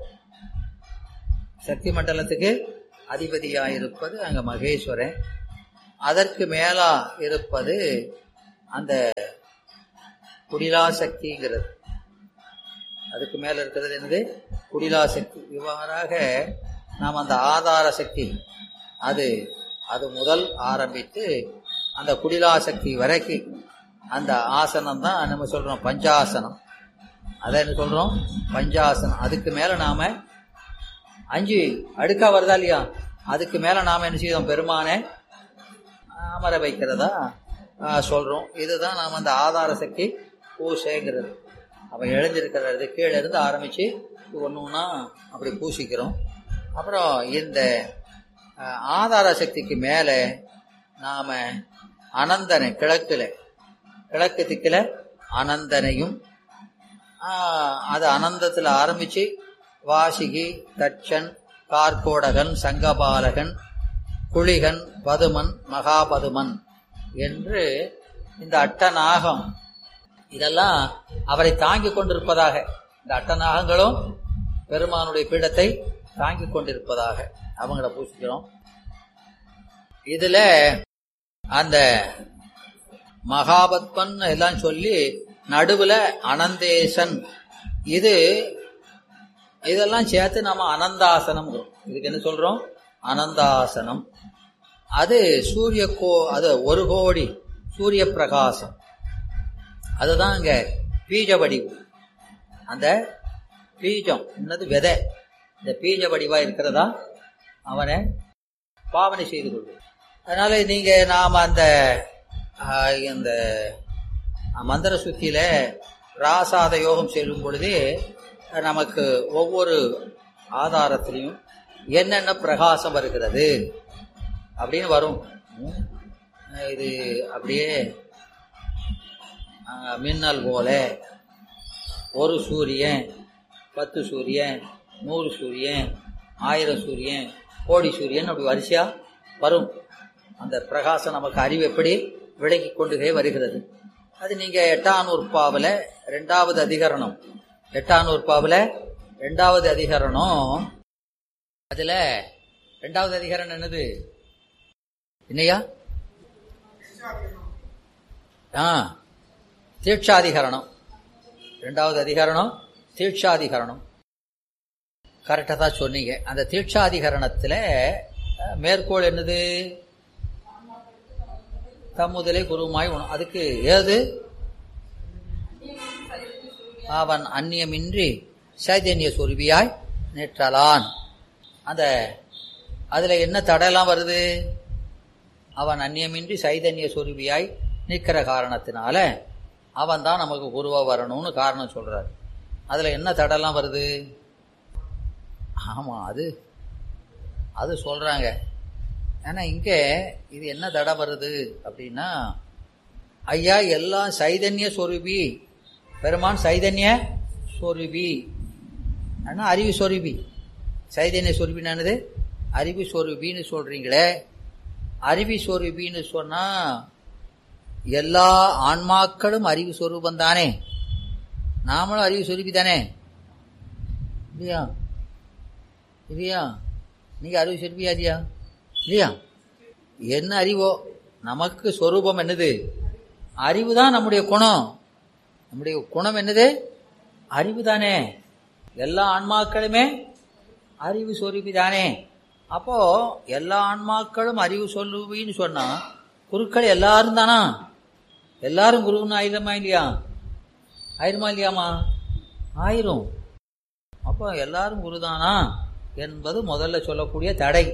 சக்தி மண்டலத்துக்கு அதிபதியா இருப்பது அங்க மகேஸ்வரன் அதற்கு மேலா இருப்பது அந்த குடிலா சக்திங்கிறது அதுக்கு மேல இருக்கிறது என்னது குடிலா சக்தி இவ்வாறாக நாம் அந்த ஆதார சக்தி அது அது முதல் ஆரம்பித்து அந்த குடிலா சக்தி வரைக்கும் அந்த ஆசனம் தான் நம்ம சொல்றோம் பஞ்சாசனம் அதை என்ன சொல்றோம் பஞ்சாசனம் அதுக்கு மேல நாம அஞ்சு அடுக்கா வருதா இல்லையா அதுக்கு மேல நாம என்ன செய்தோம் பெருமானே அமர வைக்கிறதா ஆ, சொல்றோம் இதுதான் நாம அந்த ஆதார சக்தி பூசைங்கிறது அவன் எழுந்திருக்கிறது கீழே இருந்து ஆரம்பிச்சு ஒன்று ஒன்றா அப்படி பூசிக்கிறோம் அப்புறம் இந்த ஆ, ஆதார சக்திக்கு மேலே நாம அனந்தனை கிழக்குல கிழக்கு திக்கில அனந்தனையும் ஆ, அது அனந்தத்தில் ஆரம்பிச்சு வாசிகி தட்சன் கார்கோடகன் சங்கபாலகன் குளிகன் பதுமன் மகாபதுமன் என்று இந்த அட்டநாகம் இதெல்லாம் அவரை தாங்கிக் கொண்டிருப்பதாக இந்த அட்டநாகங்களும் பெருமானுடைய பீடத்தை தாங்கிக் கொண்டிருப்பதாக அவங்கள பூசிக்கிறோம் இதுல அந்த மகாபத்மன் எல்லாம் சொல்லி நடுவுல அனந்தேசன் இது இதெல்லாம் சேர்த்து நாம அனந்தாசனம் இதுக்கு என்ன சொல்றோம் அனந்தாசனம் அது சூரிய கோ அது ஒரு கோடி சூரிய பிரகாசம் அதுதான் அங்க பீஜ வடிவு அந்த பீஜம் என்னது விதை இந்த பீஜ வடிவா இருக்கிறதா அவனை பாவனை செய்து கொள்வது அதனால நீங்க நாம அந்த ஆஹ், இந்த மந்திர சுத்தியில ராசாத யோகம் செல்லும் பொழுது நமக்கு ஒவ்வொரு ஆதாரத்திலையும் என்னென்ன பிரகாசம் வருகிறது அப்படின்னு வரும் ம். இது அப்படியே ஆஹ், மின்னல் போல ஒரு சூரியன் பத்து சூரியன் நூறு சூரியன் ஆயிரம் சூரியன் கோடி சூரியன் அப்படி வரிசையா வரும் அந்த பிரகாசம் நமக்கு அறிவு எப்படி விளங்கி கொண்டுகே வருகிறது அது நீங்க எட்டாம் நூற்பாவில் ரெண்டாவது அதிகரணம் எட்டாம் நூற்பாவில் ரெண்டாவது அதிகரணம் அதுல ரெண்டாவது அதிகரணம் என்னது என்னையா ஆ தீட்சாதிகரணம் ரெண்டாவது அதிகரணம் தீட்சாதிகரணம் கரெக்டாக தான் சொன்னீங்க அந்த தீட்சாதிகரணத்தில் அஹ், மேற்கோள் என்னது தம்முதலே குருமாய் உண அதுக்கு ஏது அவன் அந்நியமின்றி சைதன்ய சொருபியாய் நிற்றலான் அந்த அதுல என்ன தடையெல்லாம் வருது அவன் அந்நியமின்றி சைதன்ய சொருபியாய் நிற்கிற காரணத்தினால அவன் தான் நமக்கு குருவா வரணும்னு காரணம் சொல்றாரு அதுல என்ன தடெல்லாம் வருது ஆமா அது அது சொல்றாங்க ஆனா இங்க இது என்ன தடை வருது அப்படின்னா ஐயா எல்லாம் சைதன்ய சொருபி பெருமான் சைதன்ய சொருபி ஆனா அறிவு சொருபி சைதன்ய சொருபினானது அறிவு சொருபின்னு சொல்றீங்களே அறிவி சொருபின்னு சொன்னா எல்லா ஆன்மாக்களும் அறிவு சொரூபம் தானே நாமளும் அறிவு சொருபி தானே இல்லையா இல்லையா நீங்க அறிவு சொருபியா இல்லையா இல்லையா என்ன அறிவோ நமக்கு சொரூபம் என்னது அறிவு தான் நம்முடைய குணம் நம்முடைய குணம் என்னது அறிவு தானே எல்லா ஆன்மாக்களுமே அறிவு சொருபி தானே அப்போ எல்லா ஆன்மாக்களும் அறிவு சொல்லுவின்னு சொன்னா குருக்கள் எல்லாரும் தானா எல்லாரும் குருன்னு ஆயிரமா இல்லையா ஆயிரமா இல்லையாமா ஆயிரும் அப்போ எல்லாரும் குருதானா என்பது முதல்ல சொல்லக்கூடிய தடை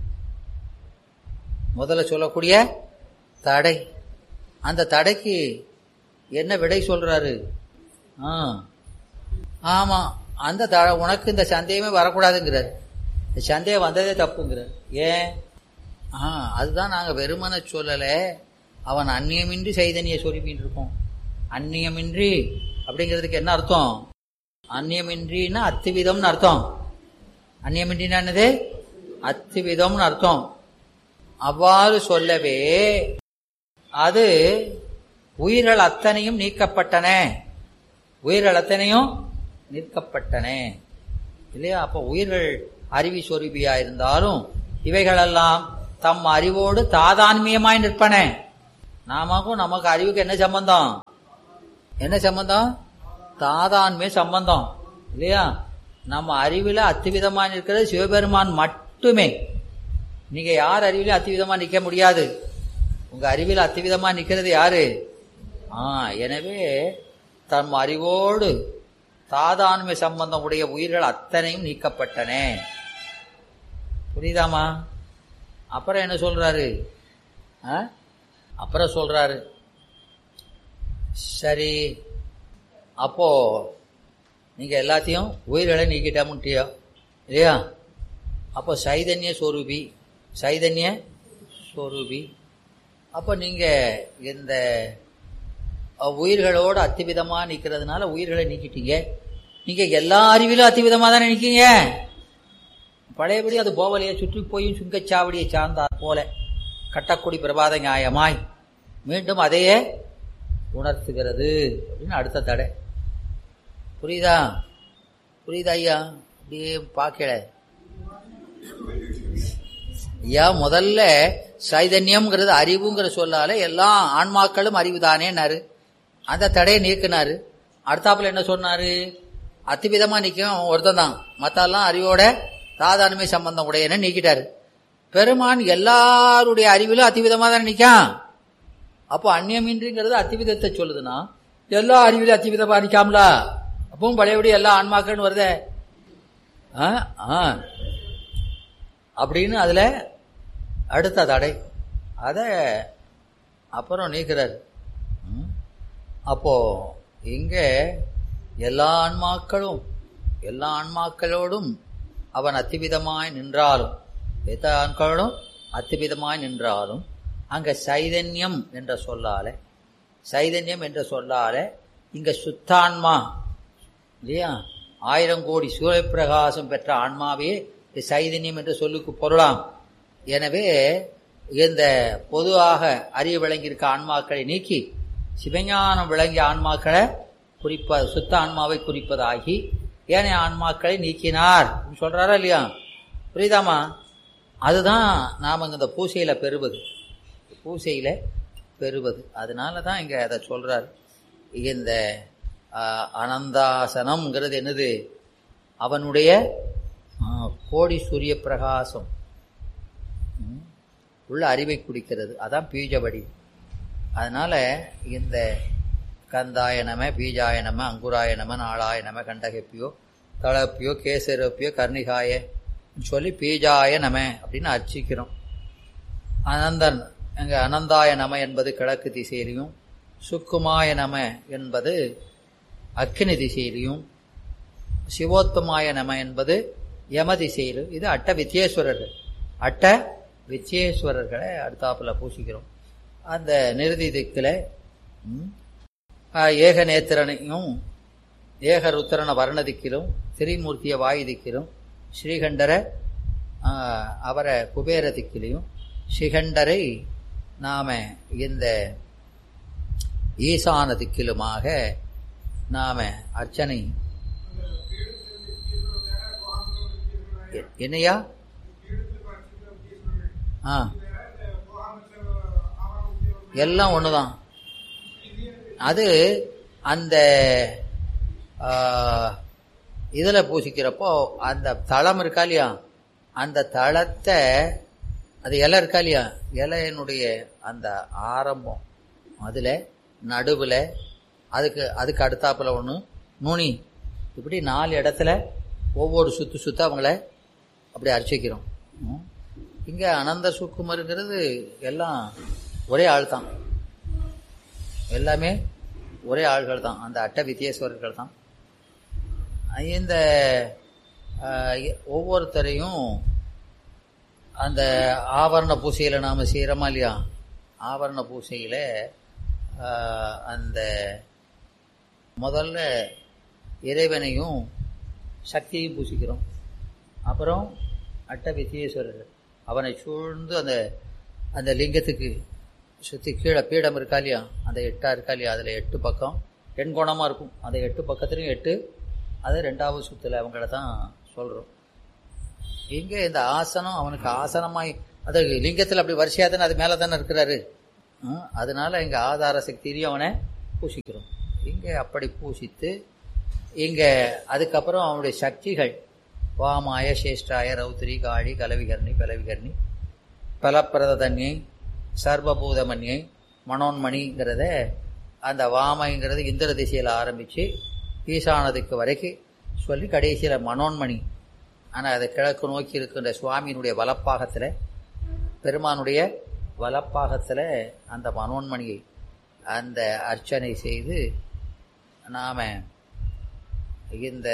முதல்ல சொல்லக்கூடிய தடை அந்த தடைக்கு என்ன விடை சொல்றாரு ஆ ஆமா அந்த த உனக்கு இந்த சந்தேகமே வரக்கூடாதுங்கிறார் இந்த சந்தேகம் வந்ததே தப்புங்கிறார் ஏன் ஆ அதுதான் நாங்கள் வெறுமனை சொல்லலை அவன் அந்நியமின்றி சைதன்ய சொருப்பின்னு இருக்கோம் அந்நியமின்றி அப்படிங்கிறதுக்கு என்ன அர்த்தம் அந்நியமின்றின்னா அத்துவிதம்னு அர்த்தம் அந்நியமின்றினா என்னது அத்துவிதம்னு அர்த்தம் அவ்வாறு சொல்லவே அது உயிர்கள் அத்தனையும் நீக்கப்பட்டன உயிர்கள் அத்தனையும் நீக்கப்பட்டன இல்லையா அப்போ உயிர்கள் அறிவி சொருபியா இருந்தாலும் இவைகளெல்லாம் தம் அறிவோடு தாதான்மியமாய் நிற்பன நாமக்கும் நமக்கு அறிவுக்கு என்ன சம்பந்தம் என்ன சம்பந்தம் தாதான்மிய சம்பந்தம் இல்லையா நம்ம அறிவில் அத்துவிதமா நிற்கிறது சிவபெருமான் மட்டுமே நீங்க யார் அறிவிலும் அத்துவிதமா நிக்க முடியாது உங்க அறிவில் அத்துவிதமா நிக்கிறது யாரு ஆ எனவே தம் அறிவோடு தாதான்மை சம்பந்தம் உடைய உயிர்கள் அத்தனையும் நீக்கப்பட்டன புரியுதாமா அப்புறம் என்ன சொல்றாரு ஆ? அப்புறம் சொல்றாரு சரி அப்போ நீங்க எல்லாத்தையும் உயிர்களை நீக்கிட்டா முட்டியா இல்லையா அப்போ சைதன்ய சொரூபி சைதன்ய சொரூபி அப்போ நீங்க இந்த அஹ், உயிர்களோடு அத்திவிதமா நிக்கிறதுனால உயிர்களை நீக்கிட்டீங்க நீங்க எல்லா அறிவிலும் அத்திவிதமா தானே நிக்கீங்க பழையபடி அது போவலையை சுற்றி போயும் சுங்கச்சாவடியை சார்ந்தார் போல கட்டக்குடி பிரபாத நியாயமாய் மீண்டும் அதையே உணர்த்துகிறது அப்படின்னு அடுத்த தடை புரியுதா புரியுதா ஐயா அப்படியே பார்க்கல ஐயா முதல்ல சைதன்யம்ங்கிறது அறிவுங்கிற சொல்லால எல்லா ஆன்மாக்களும் அறிவுதானேன்னாரு அந்த தடையை நீக்கினாரு அடுத்தாப்புல என்ன சொன்னாரு அத்திவிதமா நிற்கும் அவன் ஒருத்தன் தான் மத்தெல்லாம் அறிவோட தாதானுமை சம்பந்தம் உடையன நீக்கிட்டாரு பெருமான் எல்லாருடைய அறிவிலும் அத்திவிதமா தானே நிற்கான் அப்போ அந்நியமின்றிங்கிறது அத்திவிதத்தை சொல்லுதுன்னா எல்லா அறிவிலும் அத்திவிதமா நிற்காமல அப்பவும் பழையபடி எல்லா ஆன்மாக்கள்னு வருதே ஆ ஆ அப்படின்னு அதுல அடுத்த தடை அதை அப்புறம் நீக்கிறார் ம். அப்போ இங்க எல்லா ஆன்மாக்களும் எல்லா ஆன்மாக்களோடும் அவன் அத்திவிதமாய் நின்றாலும் எத்த ஆன்களோடும் அத்திவிதமாய் நின்றாலும் அங்க சைதன்யம் என்ற சொல்லால சைதன்யம் என்ற சொல்லால இங்க சுத்தான்மா இல்லையா ஆயிரம் கோடி சூரியப்பிரகாசம் பெற்ற ஆன்மாவே இந்த சைதன்யம் என்ற சொல்லுக்கு பொருளாம் எனவே இந்த பொதுவாக அறிவு விளங்கியிருக்க ஆன்மாக்களை நீக்கி சிவஞானம் விளங்கிய ஆன்மாக்களை குறிப்ப சுத்த ஆன்மாவை குறிப்பதாகி ஏனைய ஆன்மாக்களை நீக்கினார் சொல்றாரா இல்லையா புரியுதாமா அதுதான் நாம் இந்த பூசையில பெறுவது பூசையில பெறுவது அதனால தான் இங்க அதை சொல்றார் இந்த ஆஹ், அனந்தாசனம்ங்கிறது என்னது அவனுடைய ஆஹ், கோடி சூரிய பிரகாசம் ம், உள்ள அறிவை குடிக்கிறது அதான் பீஜவடி அதனால இந்த கந்தாய நம பீஜாய நம அங்குராய நம நாளாய நம கண்டகப்பியோ தளப்பியோ கேசரப்பியோ கர்ணிகாய சொல்லி பீஜாய நம அப்படின்னு அர்ச்சிக்கிறோம் அனந்தன் அங்க அனந்தாய நம என்பது கிழக்கு திசையிலையும் சுக்குமாய நம என்பது அக்கினி திசையிலையும் சிவோத்தமாய நம என்பது யம திசையிலும் இது அட்ட வித்யேஸ்வரர்கள் அட்ட வித்யேஸ்வரர்களை அடுத்தாப்புல பூசிக்கிறோம் அந்த நிறுதி திக்கில் ம், ஆஹ், ஏக நேத்திரனையும் ஏக ருத்திரன வர்ண திக்கிலும் திரிமூர்த்திய வாயு திக்கிலும் ஸ்ரீகண்டரை ஆஹ், அவரை குபேர திக்கிலையும் ஸ்ரீகண்டரை நாம இந்த ஈசான திக்கிலுமாக நாம அர்ச்சனை எ- என்னையா ஆ எல்லாம் ஒண்ணுதான் அது அந்த ஆ, இதுல பூசிக்கிறப்போ அந்த தளம் இருக்கா இல்லையா அந்த தளத்தை அது இலை இருக்கா இல்லையா இலையினுடைய அந்த ஆரம்பம் அதுல நடுவுல அதுக்கு அதுக்கு அடுத்தாப்புல ஒன்று நுனி இப்படி நாலு இடத்துல ஒவ்வொரு சுத்து சுத்த அவங்கள அப்படி அர்ச்சிக்கிறோம் ம். இங்க அனந்த சுக்குமருங்கிறது எல்லாம் ஒரே ஆள் தான் எல்லாமே ஒரே ஆள்கள் தான் அந்த அட்ட வித்தியேஸ்வரர்கள் தான் இந்த ஆஹ், ஒவ்வொருத்தரையும் அந்த ஆவரண பூசையில் நாம் செய்கிறோமா இல்லையா ஆவரண பூசையில் அந்த முதல்ல இறைவனையும் சக்தியையும் பூசிக்கிறோம் அப்புறம் அட்ட வித்தியேஸ்வரர் அவனை சூழ்ந்து அந்த அந்த லிங்கத்துக்கு சுற்றி கீழே பீடம் இருக்கா இல்லையா அந்த எட்டா இருக்கா இல்லையா அதில் எட்டு பக்கம் எண்கோணமாக இருக்கும் அந்த எட்டு பக்கத்துலையும் எட்டு அது ரெண்டாவது சுற்றில் அவங்கள தான் சொல்கிறோம் இங்கே இந்த ஆசனம் அவனுக்கு ஆசனமாய் அது லிங்கத்தில் அப்படி வரிசையாக தானே அது மேலே தானே இருக்கிறாரு ஆ, அதனால இங்கே ஆதார சக்தியிலையும் அவனை பூசிக்கிறோம் இங்கே அப்படி பூசித்து இங்கே அதுக்கப்புறம் அவனுடைய சக்திகள் வாமாய சேஷ்டாய ரௌத்திரி காழி கலவிகர்ணி பலவிகர்ணி பலப்பிரதன்யை சர்வபூதமன்யை மனோன்மணிங்கிறத அந்த வாமைங்கிறது இந்திர திசையில் ஆரம்பித்து ஈசானதுக்கு வரைக்கும் சொல்லி கடைசியில் மனோன்மணி ஆனால் அது கிழக்கு நோக்கி இருக்கின்ற சுவாமியினுடைய வலப்பாகத்தில் பெருமானுடைய வலப்பாகத்தில் அந்த மனோன்மணியை அந்த அர்ச்சனை செய்து நாம் இந்த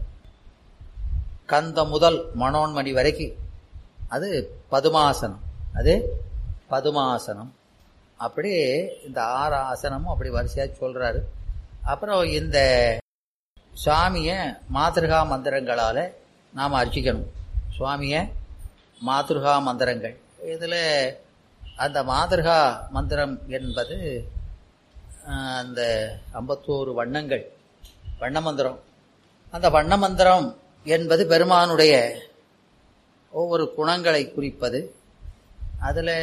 கந்த முதல் மனோன்மணி வரைக்கும் அது பதுமாசனம் அது பதுமாசனம் அப்படி இந்த ஆறு ஆசனமும் அப்படி வரிசையாக சொல்கிறாரு அப்புறம் இந்த சுவாமியை மாத்திருகா மந்திரங்களால் நாம் அர்ச்சிக்கணும் சுவாமியை மாத்ருகா மந்திரங்கள் இதில் அந்த மாதர்கா மந்திரம் என்பது ஆஹ், அந்த ஐம்பத்தோரு வண்ணங்கள் வண்ண மந்திரம் அந்த வண்ண மந்திரம் என்பது பெருமானுடைய ஒவ்வொரு குணங்களை குறிப்பது அதில்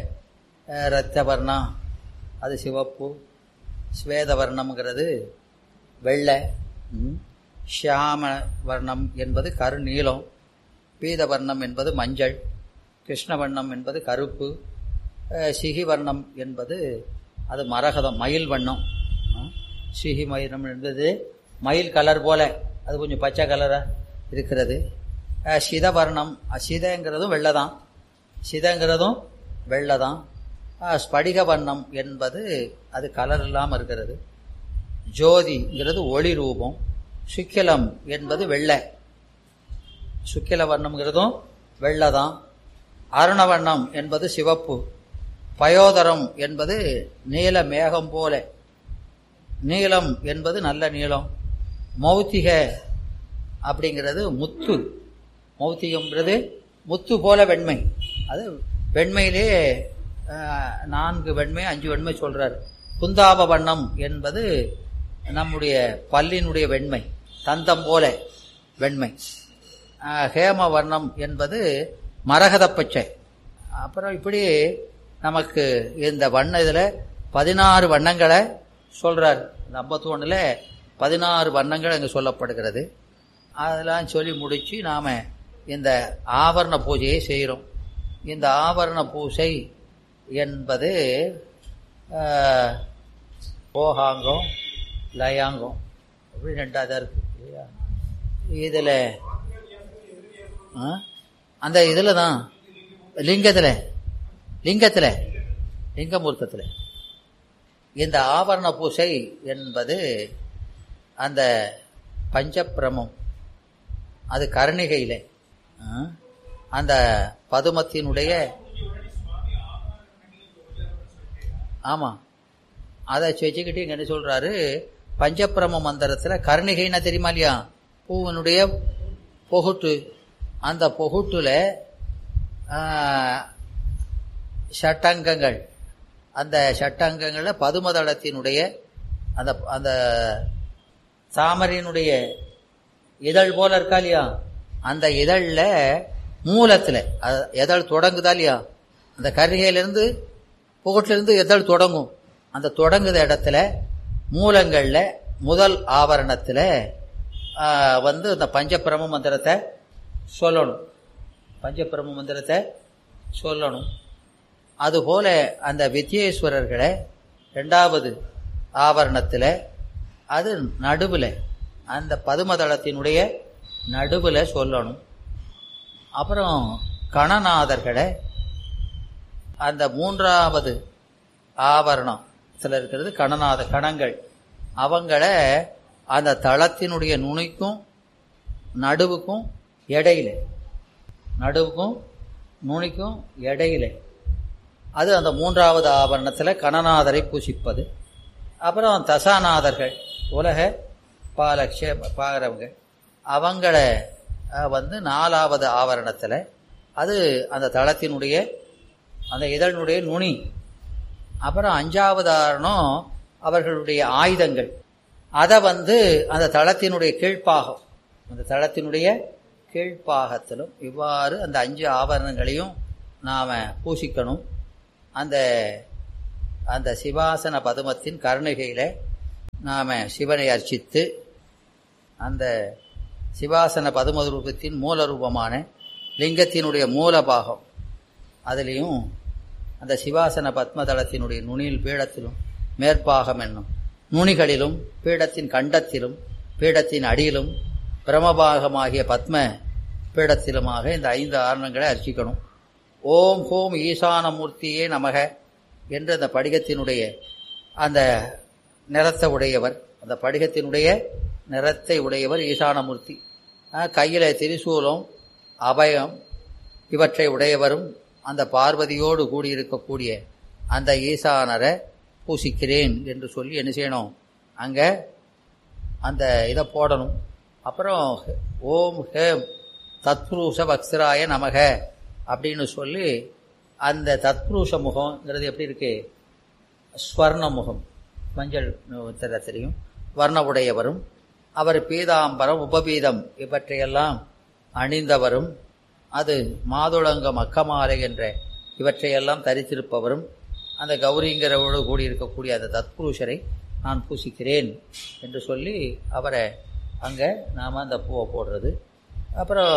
இரத்த வர்ணம் அது சிவப்பு ஸ்வேத வர்ணம்ங்கிறது வெள்ளை ம், ஷியாம வர்ணம் என்பது கருநீலம் பீத வர்ணம் என்பது மஞ்சள் கிருஷ்ண வர்ணம் என்பது கருப்பு அஹ், சிகி வர்ணம் என்பது அது மரகதம் மயில் வண்ணம் ஆ, சிகி மயிலம் என்பது மயில் கலர் போல அது கொஞ்சம் பச்சை கலராக இருக்கிறது அஹ், சித வர்ணம் அஹ், சிதங்கிறதும் வெள்ளை தான் சிதங்கிறதும் வெள்ளை தான் அஹ், ஸ்படிக வர்ணம் என்பது அது கலர் இல்லாமல் இருக்கிறது ஜோதிங்கிறது ஒளி ரூபம் சுக்கிலம் என்பது வெள்ளை சுக்கில வர்ணம்ங்கிறதும் வெள்ளை தான் அருணவர்ணம் என்பது சிவப்பு பயோதரம் என்பது நீல மேகம் போல நீலம் என்பது நல்ல நீளம் மௌத்திக அப்படிங்கிறது முத்து மௌத்திகம்ங்கிறது முத்து போல வெண்மை அது வெண்மையிலே ஆஹ், நான்கு வெண்மை அஞ்சு வெண்மை சொல்றாரு குந்தாப வண்ணம் என்பது நம்முடைய பல்லினுடைய வெண்மை தந்தம் போல வெண்மை ஆஹ், ஹேம வர்ணம் என்பது மரகத பச்சை அப்புறம் இப்படி நமக்கு இந்த வண்ண இதில் பதினாறு வண்ணங்களை சொல்றார் இந்த ஐம்பத்தி பதினாறு வண்ணங்கள் அங்கே சொல்லப்படுகிறது அதெல்லாம் சொல்லி முடித்து நாம் இந்த ஆவரண பூஜையை செய்கிறோம் இந்த ஆவரண பூஜை என்பது ஆஹ், போகாங்கம் லயாங்கம் அப்படி ரெண்டாவது இருக்கு இல்லையா இதில் அந்த இதில் தான் லிங்கத்தில் லிங்கத்தில் லிங்கமூர்த்தத்தில் இந்த ஆவரண பூசை என்பது அந்த பஞ்சப்பிரமம் அது கருணிகையிலே ஆ, அந்த பதுமத்தினுடைய ஆமா அதை வச்சுக்கிட்டு இங்க என்ன சொல்றாரு பஞ்சப்பிரம மந்திரத்துல கருணிகைன்னா தெரியுமா இல்லையா பூவனுடைய பொகுட்டு அந்த பொகுட்டுல ஆ, ஷட்டங்கங்கள் அந்த ஷட்டங்கங்கள்ல பதுமதளத்தினுடைய அந்த அந்த தாமரையினுடைய இதழ் போல இருக்கா இல்லையா அந்த இதழ்ல மூலத்துல அது இதழ் தொடங்குதா இல்லையா அந்த கருகையிலிருந்து புகட்டிலிருந்து இதழ் தொடங்கும் அந்த தொடங்குத இடத்துல மூலங்கள்ல முதல் ஆவரணத்துல ஆ, வந்து அந்த பஞ்சபிரம மந்திரத்தை சொல்லணும் பஞ்சபிரம மந்திரத்தை சொல்லணும் அதுபோல அந்த வித்யேஸ்வரர்களை ரெண்டாவது ஆவரணத்தில் அது நடுவில் அந்த பதுமதளத்தினுடைய நடுவில் சொல்லணும் அப்புறம் கணநாதர்களை அந்த மூன்றாவது ஆவரணம் சில இருக்கிறது கணநாத கணங்கள் அவங்கள அந்த தளத்தினுடைய நுனிக்கும் நடுவுக்கும் இடையில நடுவுக்கும் நுனிக்கும் இடையில அது அந்த மூன்றாவது ஆவரணத்தில் கணநாதரை பூசிப்பது அப்புறம் தசாநாதர்கள் உலக பாலக்ஷ பாகிறவங்க அவங்கள அஹ், வந்து நாலாவது ஆவரணத்தில் அது அந்த தளத்தினுடைய அந்த இதழினுடைய நுனி அப்புறம் அஞ்சாவது ஆவரணம் அவர்களுடைய ஆயுதங்கள் அதை வந்து அந்த தளத்தினுடைய கீழ்ப்பாகம் அந்த தளத்தினுடைய கீழ்ப்பாகத்திலும் இவ்வாறு அந்த அஞ்சு ஆவரணங்களையும் நாம் பூசிக்கணும் அந்த அந்த சிவாசன பதுமத்தின் கருணைகையில் நாம் சிவனை அர்ச்சித்து அந்த சிவாசன பதும ரூபத்தின் மூல ரூபமான லிங்கத்தினுடைய மூல பாகம் அதுலேயும் அந்த சிவாசன பத்மதளத்தினுடைய நுனியில் பீடத்திலும் மேற்பாகம் என்னும் நுனிகளிலும் பீடத்தின் கண்டத்திலும் பீடத்தின் அடியிலும் பிரமபாகமாகிய பத்ம பீடத்திலுமாக இந்த ஐந்து ஆரணங்களை அர்ச்சிக்கணும் ஓம் ஹோம் ஈசானமூர்த்தியே நமக என்று அந்த படிகத்தினுடைய அந்த நிறத்தை உடையவர் அந்த படிகத்தினுடைய நிறத்தை உடையவர் ஈசானமூர்த்தி அஹ் கையில திரிசூலம் அபயம் இவற்றை உடையவரும் அந்த பார்வதியோடு கூடியிருக்கக்கூடிய அந்த ஈசானரை பூசிக்கிறேன் என்று சொல்லி என்ன செய்யணும் அங்கே அந்த இதை போடணும் அப்புறம் ஓம் ஹேம் தத்புருஷ வக்ஸராய நமக அப்படின்னு சொல்லி அந்த தத்புருஷ முகம்ங்கிறது எப்படி இருக்கு ஸ்வர்ண முகம் மஞ்சள் தெரிய தெரியும் வர்ண உடையவரும் அவர் பீதாம்பரம் உபபீதம் இவற்றையெல்லாம் அணிந்தவரும் அது மாதுளங்கம் அக்கமாலை என்ற இவற்றையெல்லாம் தரித்திருப்பவரும் அந்த கௌரிங்கிறவோடு கூடியிருக்கக்கூடிய அந்த தத்புருஷரை நான் பூசிக்கிறேன் என்று சொல்லி அவரை அங்கே நாம் அந்த பூவை போடுறது அப்புறம்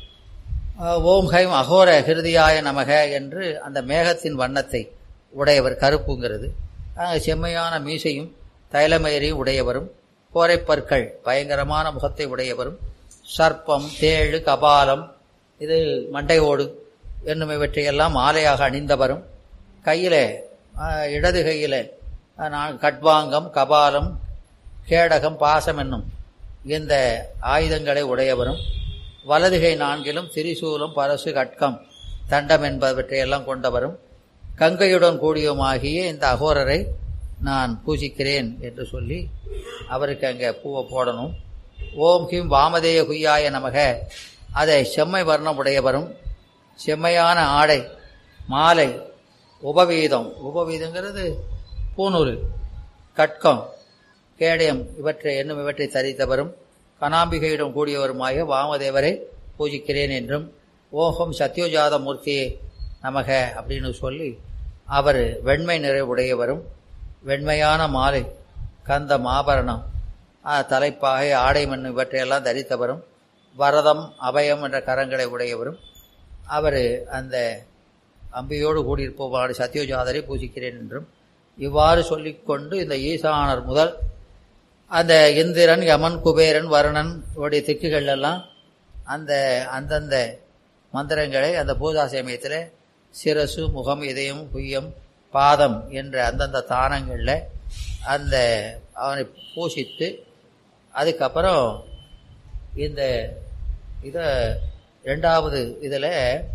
அஹ், ஓம் ஹைம் அகோர ஹிருதியாய நமக என்று அந்த மேகத்தின் வண்ணத்தை உடையவர் கருப்புங்கிறது அஹ், செம்மையான மீசையும் தைலமயரையும் உடையவரும் கோரைப்பற்கள் பயங்கரமான முகத்தை உடையவரும் சர்ப்பம் தேழு கபாலம் இது மண்டையோடு என்னும் இவற்றையெல்லாம் மாலையாக அணிந்தவரும் கையிலே அஹ், இடது கையிலே அஹ், நான் கட்வாங்கம் கபாலம் கேடகம் பாசம் என்னும் இந்த ஆயுதங்களை உடையவரும் வலதுகை நான்கிலும் திரிசூலம் பரசு கட்கம் தண்டம் என்பவற்றையெல்லாம் கொண்டவரும் கங்கையுடன் கூடியவுமாகிய இந்த அகோரரை நான் பூஜிக்கிறேன் என்று சொல்லி அவருக்கு அங்கே பூவை போடணும் ஓம் ஹிம் வாமதேய குய்யாய நமக அதை செம்மை வர்ணம் உடையவரும் செம்மையான ஆடை மாலை உபவீதம் உபவீதங்கிறது பூநூல் கட்கம் கேடயம் இவற்றை என்னும் இவற்றை தரித்தவரும் கனாம்பிகையிடம் கூடியவருமாய வாமதேவரை பூஜிக்கிறேன் என்றும் ஓஹம் சத்யோஜாத மூர்த்தியே நமக அப்படின்னு சொல்லி அவர் வெண்மை நிறைவுடையவரும் வெண்மையான மாலை கந்த மாபரணம் ஆ, தலைப்பாகை ஆடை மண் இவற்றையெல்லாம் தரித்தவரும் வரதம் அபயம் என்ற கரங்களை உடையவரும் அவர் அந்த அம்பியோடு கூடியிருப்பவாறு சத்யோஜாதரை பூஜிக்கிறேன் என்றும் இவ்வாறு சொல்லிக்கொண்டு இந்த ஈசானர் முதல் அந்த இந்திரன் யமன் குபேரன் வருணன் உடைய திக்குகள் எல்லாம் அந்த அந்தந்த மந்திரங்களை அந்த பூஜா சமயத்தில் சிரசு முகம் இதயம் குய்யம் பாதம் என்ற அந்தந்த தானங்களில் அந்த அவனை பூசித்து அதுக்கப்புறம் இந்த இதை ரெண்டாவது இதில்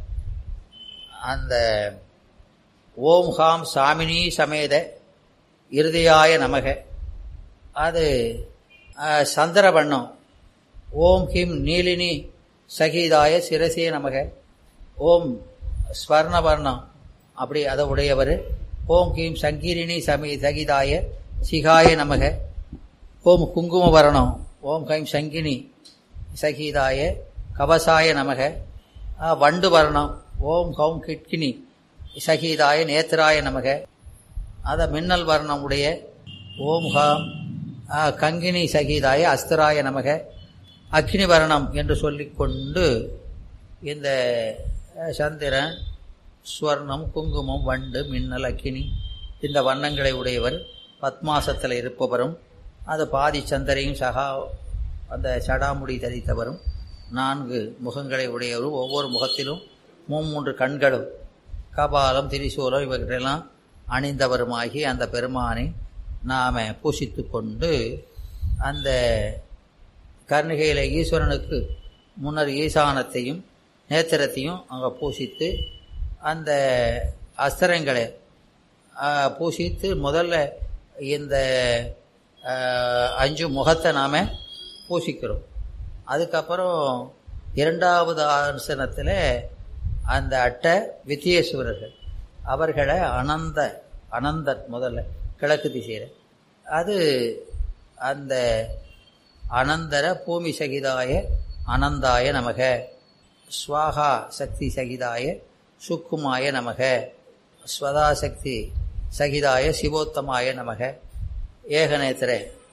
அந்த ஓம் ஹாம் சாமினி சமேத இருதயாய நமக அது அஹ், சந்திரவண்ணம் ஓம் ஹிம் நீலினி சகிதாய சிரசே நமக ஓம் ஸ்வர்ணவர்ணம் அப்படி அதை உடையவர் ஓம் ஹீம் சங்கீரிணி சமி சகிதாய சிகாய நமக ஓம் குங்குமவரணம் ஓம் கைம் சங்கினி சகிதாய கவசாய நமக ஆ, வண்டு வர்ணம் ஓம் கௌம் கிட்கினி சகிதாய நேத்ராய நமக அத மின்னல் வர்ணம் உடைய ஓம் ஹாம் ஆ, கங்கினி சகிதாய அஸ்தராய நமக அக்னி வர்ணம் என்று சொல்லிக்கொண்டு இந்த அஹ், சந்திரன் ஸ்வர்ணம் குங்குமம் வண்டு மின்னல் அக்கினி இந்த வண்ணங்களை உடையவர் பத்மாசத்தில் இருப்பவரும் அது பாதி சந்திரையும் சகா அந்த சடாமுடி தரித்தவரும் நான்கு முகங்களை உடையவரும் ஒவ்வொரு முகத்திலும் மூன்று கண்களும் கபாலம் திரிசூலம் இவற்றையெல்லாம் அணிந்தவருமாகி அந்த பெருமானை நாம் பூசித்து கொண்டு அந்த கர்ணிகையில் ஈஸ்வரனுக்கு முன்னர் ஈசானத்தையும் நேத்திரத்தையும் அங்கே பூசித்து அந்த அஸ்திரங்களை ஆ, பூசித்து முதல்ல இந்த ஆ, அஞ்சு முகத்தை நாம் பூசிக்கிறோம் அதுக்கப்புறம் இரண்டாவது ஆசனத்தில் அந்த அட்டை வித்தியேஸ்வரர்கள் அவர்களை அனந்த அனந்தன் முதல்ல கிழக்கு திசையில் அது அந்த அனந்தர பூமி சகிதாய அனந்தாய நமக ஸ்வாகா சக்தி சகிதாய சுக்குமாய நமக ஸ்வதா சக்தி சகிதாய சிவோத்தமாய நமக ஏகநேத்திர